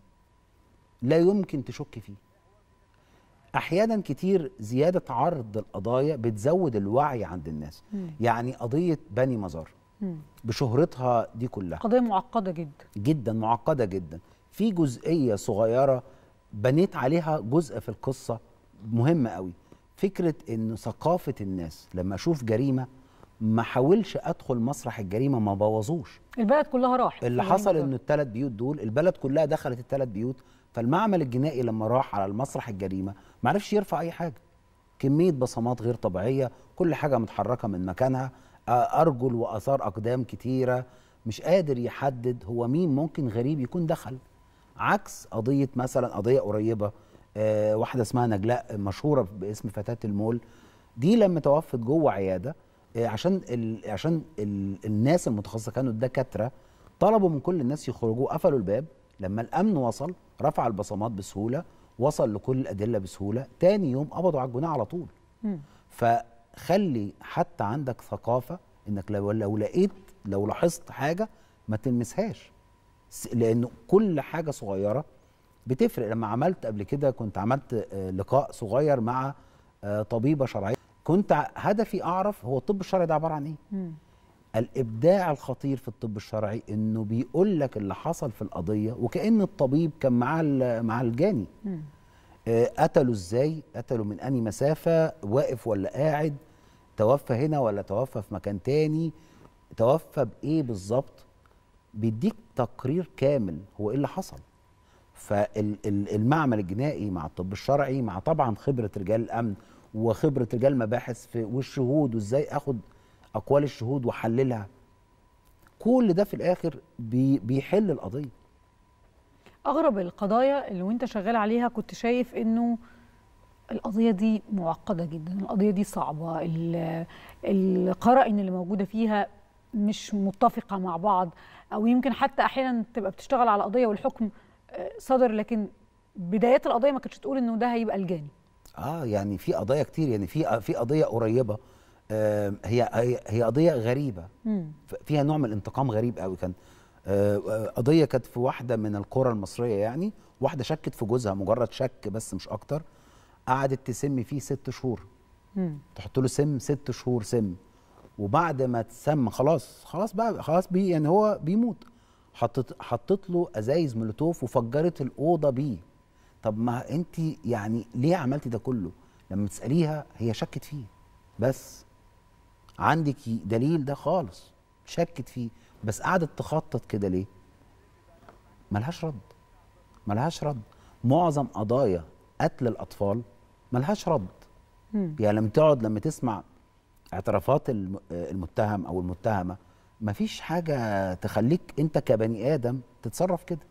لا يمكن تشك فيه احيانا كتير زياده عرض القضايا بتزود الوعي عند الناس يعني قضيه بني مزار مم. بشهرتها دي كلها قضيه معقده جدا جدا معقده جدا في جزئيه صغيره بنيت عليها جزء في القصه مهمه قوي فكره ان ثقافه الناس لما اشوف جريمه ما حاولش ادخل مسرح الجريمه ما بوظوش البلد كلها راحت اللي في حصل جريمة ان الثلاث بيوت دول البلد كلها دخلت الثلاث بيوت فالمعمل الجنائي لما راح على المسرح الجريمه ما عرفش يرفع اي حاجه كميه بصمات غير طبيعيه كل حاجه متحركه من مكانها آه، ارجل واثار اقدام كتيره مش قادر يحدد هو مين ممكن غريب يكون دخل عكس قضيه مثلا قضيه قريبه آه، واحده اسمها نجلاء مشهوره باسم فتاه المول دي لما توفت جوه عياده آه، عشان ال... عشان ال... الناس المتخصصه كانوا الدكاتره طلبوا من كل الناس يخرجوا قفلوا الباب لما الامن وصل رفع البصمات بسهوله وصل لكل الادله بسهوله تاني يوم قبضوا على الجناه على طول مم. فخلي حتى عندك ثقافه انك لو لو لقيت لو لاحظت حاجه ما تلمسهاش س- لانه كل حاجه صغيره بتفرق لما عملت قبل كده كنت عملت آه، لقاء صغير مع آه، طبيبه شرعيه كنت ع- هدفي اعرف هو الطب الشرعي ده عباره عن ايه مم. الابداع الخطير في الطب الشرعي انه بيقول لك اللي حصل في القضيه وكان الطبيب كان مع ال- مع الجاني مم. آه، قتلوا ازاي قتلوا من انهي مسافه واقف ولا قاعد توفى هنا ولا توفى في مكان تاني توفى بايه بالظبط بيديك تقرير كامل هو ايه اللي حصل فالمعمل الجنائي مع الطب الشرعي مع طبعا خبره رجال الامن وخبره رجال المباحث في والشهود وازاي اخد اقوال الشهود واحللها كل ده في الاخر بي بيحل القضيه اغرب القضايا اللي وانت شغال عليها كنت شايف انه القضيه دي معقده جدا القضيه دي صعبه ال- القرائن اللي موجوده فيها مش متفقه مع بعض او يمكن حتى احيانا تبقى بتشتغل على قضيه والحكم آه، صدر لكن بدايات القضيه ما كانتش تقول انه ده هيبقى الجاني اه يعني في قضايا كتير يعني في في قضيه قريبه آه هي هي هي قضيه غريبه مم. ف- فيها نوع من الانتقام غريب قوي كان آه، آه، قضيه كانت في واحده من القرى المصريه يعني واحده شكت في جوزها مجرد شك بس مش اكتر قعدت تسم فيه ست شهور مم. تحط له سم ست شهور سم وبعد ما تسم خلاص خلاص بقى خلاص بي يعني هو بيموت حطت حطت له ازايز مولوتوف وفجرت الاوضه بيه طب ما انت يعني ليه عملتي ده كله لما تساليها هي شكت فيه بس عندك دليل ده خالص شكت فيه بس قعدت تخطط كده ليه ملهاش رد ملهاش رد معظم قضايا قتل الاطفال ملهاش رد مم. يعني لما تقعد لما تسمع اعترافات الم- المتهم او المتهمه مفيش حاجه تخليك انت كبني ادم تتصرف كده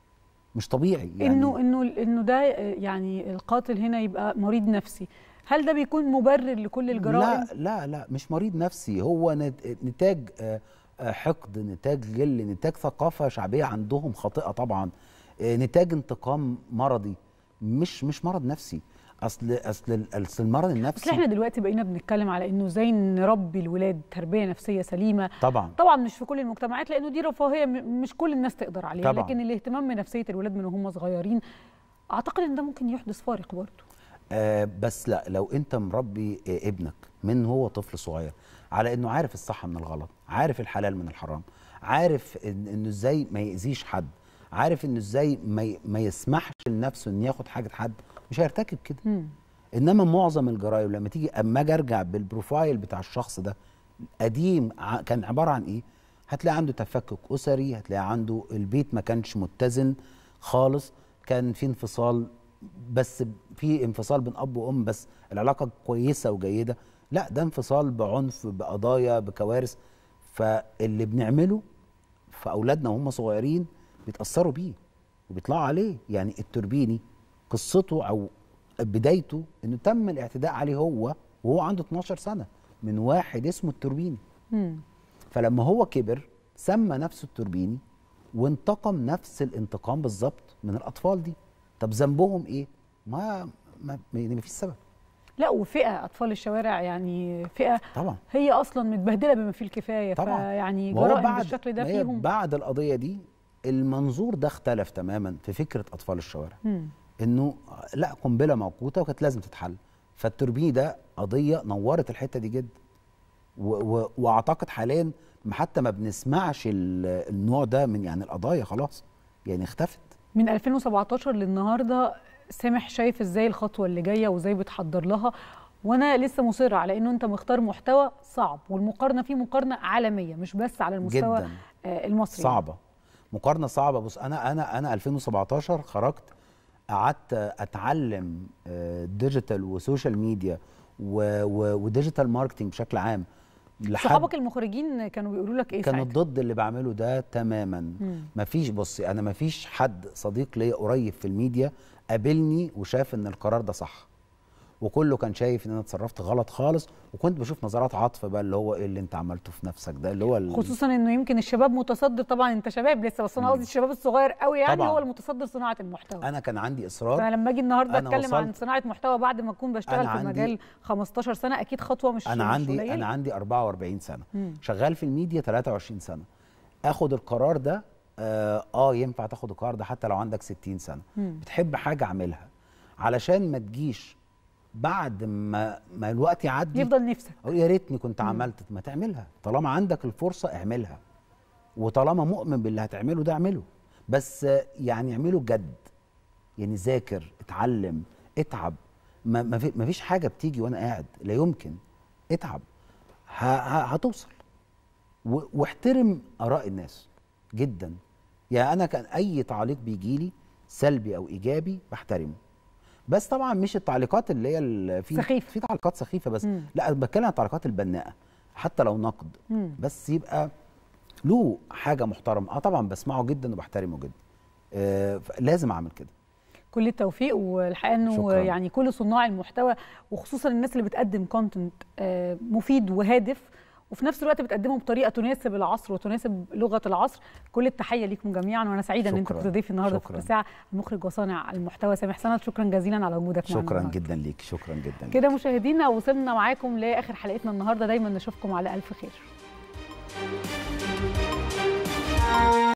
مش طبيعي يعني انه انه انه ده آه، يعني القاتل هنا يبقى مريض نفسي هل ده بيكون مبرر لكل الجرائم لا لا لا مش مريض نفسي هو نت- نتاج آه، آه، حقد نتاج غل نتاج ثقافه شعبيه عندهم خاطئه طبعا آه، نتاج انتقام مرضي مش مش مرض نفسي اصل اصل ال- اصل المرض اصل النفسي احنا دلوقتي بقينا بنتكلم على انه ازاي نربي الولاد تربيه نفسيه سليمه طبعا طبعا مش في كل المجتمعات لانه دي رفاهيه م- مش كل الناس تقدر عليها طبعاً. لكن الاهتمام بنفسيه الولاد من وهم صغيرين اعتقد ان ده ممكن يحدث فارق برضه آه بس لا لو انت مربي آه ابنك من هو طفل صغير على انه عارف الصح من الغلط عارف الحلال من الحرام عارف إن انه ازاي ما يأذيش حد عارف انه ازاي ما, ي- ما يسمحش لنفسه انه ياخد حاجه حد مش هيرتكب كده مم. انما معظم الجرائم لما تيجي اما اجي ارجع بالبروفايل بتاع الشخص ده قديم ع- كان عباره عن ايه هتلاقي عنده تفكك اسري هتلاقي عنده البيت ما كانش متزن خالص كان في انفصال بس في انفصال بين اب وام بس العلاقه كويسه وجيده لا ده انفصال بعنف بقضايا بكوارث فاللي بنعمله في اولادنا وهم صغيرين بيتاثروا بيه وبيطلعوا عليه يعني التوربيني قصته او بدايته انه تم الاعتداء عليه هو وهو عنده 12 سنه من واحد اسمه التوربيني مم. فلما هو كبر سمى نفسه التوربيني وانتقم نفس الانتقام بالظبط من الاطفال دي طب ذنبهم ايه ما ما ما فيش سبب لا وفئه اطفال الشوارع يعني فئه طبعا هي اصلا متبهدله بما فيه الكفايه طبعا يعني وهو جرائم بالشكل ده ما هي فيهم بعد القضيه دي المنظور ده اختلف تماما في فكره اطفال الشوارع مم. انه لا قنبله موقوته وكانت لازم تتحل فالتوربيني ده قضيه نورت الحته دي جدا و و واعتقد حاليا ما حتى ما بنسمعش ال- النوع ده من يعني القضايا خلاص يعني اختفت من 2017 للنهارده سامح شايف ازاي الخطوه اللي جايه وازاي بتحضر لها وانا لسه مصره على انه انت مختار محتوى صعب والمقارنه فيه مقارنه عالميه مش بس على المستوى جدا آه، المصري صعبه مقارنه صعبه بص انا انا انا 2017 خرجت قعدت اتعلم آه، ديجيتال وسوشيال ميديا و- و- وديجيتال ماركتنج بشكل عام لحد صحابك المخرجين كانوا بيقولوا لك ايه كانوا ساعتها ضد اللي بعمله ده تماما مم. مفيش بصي انا مفيش حد صديق ليا قريب في الميديا قابلني وشاف ان القرار ده صح وكله كان شايف ان انا اتصرفت غلط خالص وكنت بشوف نظرات عطف بقى اللي هو ايه اللي انت عملته في نفسك ده اللي هو ال- خصوصا انه يمكن الشباب متصدر طبعا انت شباب لسه بس انا قصدي الشباب الصغير قوي يعني طبعاً. هو المتصدر صناعه المحتوى انا كان عندي اصرار فانا لما اجي النهارده أنا اتكلم عن وصلت- صناعه محتوى بعد ما اكون بشتغل أنا في عندي- مجال 15 سنه اكيد خطوه مش انا مش عندي قليلة. انا عندي 44 سنه مم. شغال في الميديا 23 سنه اخد القرار ده اه, آه ينفع تاخد القرار ده حتى لو عندك 60 سنه مم. بتحب حاجه اعملها علشان ما تجيش بعد ما ما الوقت يعدي يفضل نفسك أقول يا ريتني كنت عملت ما تعملها طالما عندك الفرصه اعملها وطالما مؤمن باللي هتعمله ده اعمله بس آه، يعني اعمله جد يعني ذاكر اتعلم اتعب ما ما في- ما فيش حاجه بتيجي وانا قاعد لا يمكن اتعب ه- ه- هتوصل و- واحترم اراء الناس جدا يعني انا كان اي تعليق بيجي لي سلبي او ايجابي بحترمه بس طبعا مش التعليقات اللي هي ال- في سخيفة. في تعليقات سخيفه بس مم. لا أنا بتكلم عن التعليقات البناءه حتى لو نقد مم. بس يبقى له حاجه محترمه اه طبعا بسمعه جدا وبحترمه جدا آه لازم اعمل كده كل التوفيق والحقيقه انه شكراً. يعني كل صناع المحتوى وخصوصا الناس اللي بتقدم كونتنت مفيد وهادف وفي نفس الوقت بتقدمه بطريقه تناسب العصر وتناسب لغه العصر كل التحيه ليكم جميعا وانا سعيده ان انت شكراً. كنت ضيفي النهارده في شكراً. ساعه المخرج وصانع المحتوى سامح سند شكرا جزيلا على وجودك معنا شكرا النهاردة. جدا ليك شكرا جدا ليك. كده مشاهدينا وصلنا معاكم لاخر حلقتنا النهارده دايما نشوفكم على الف خير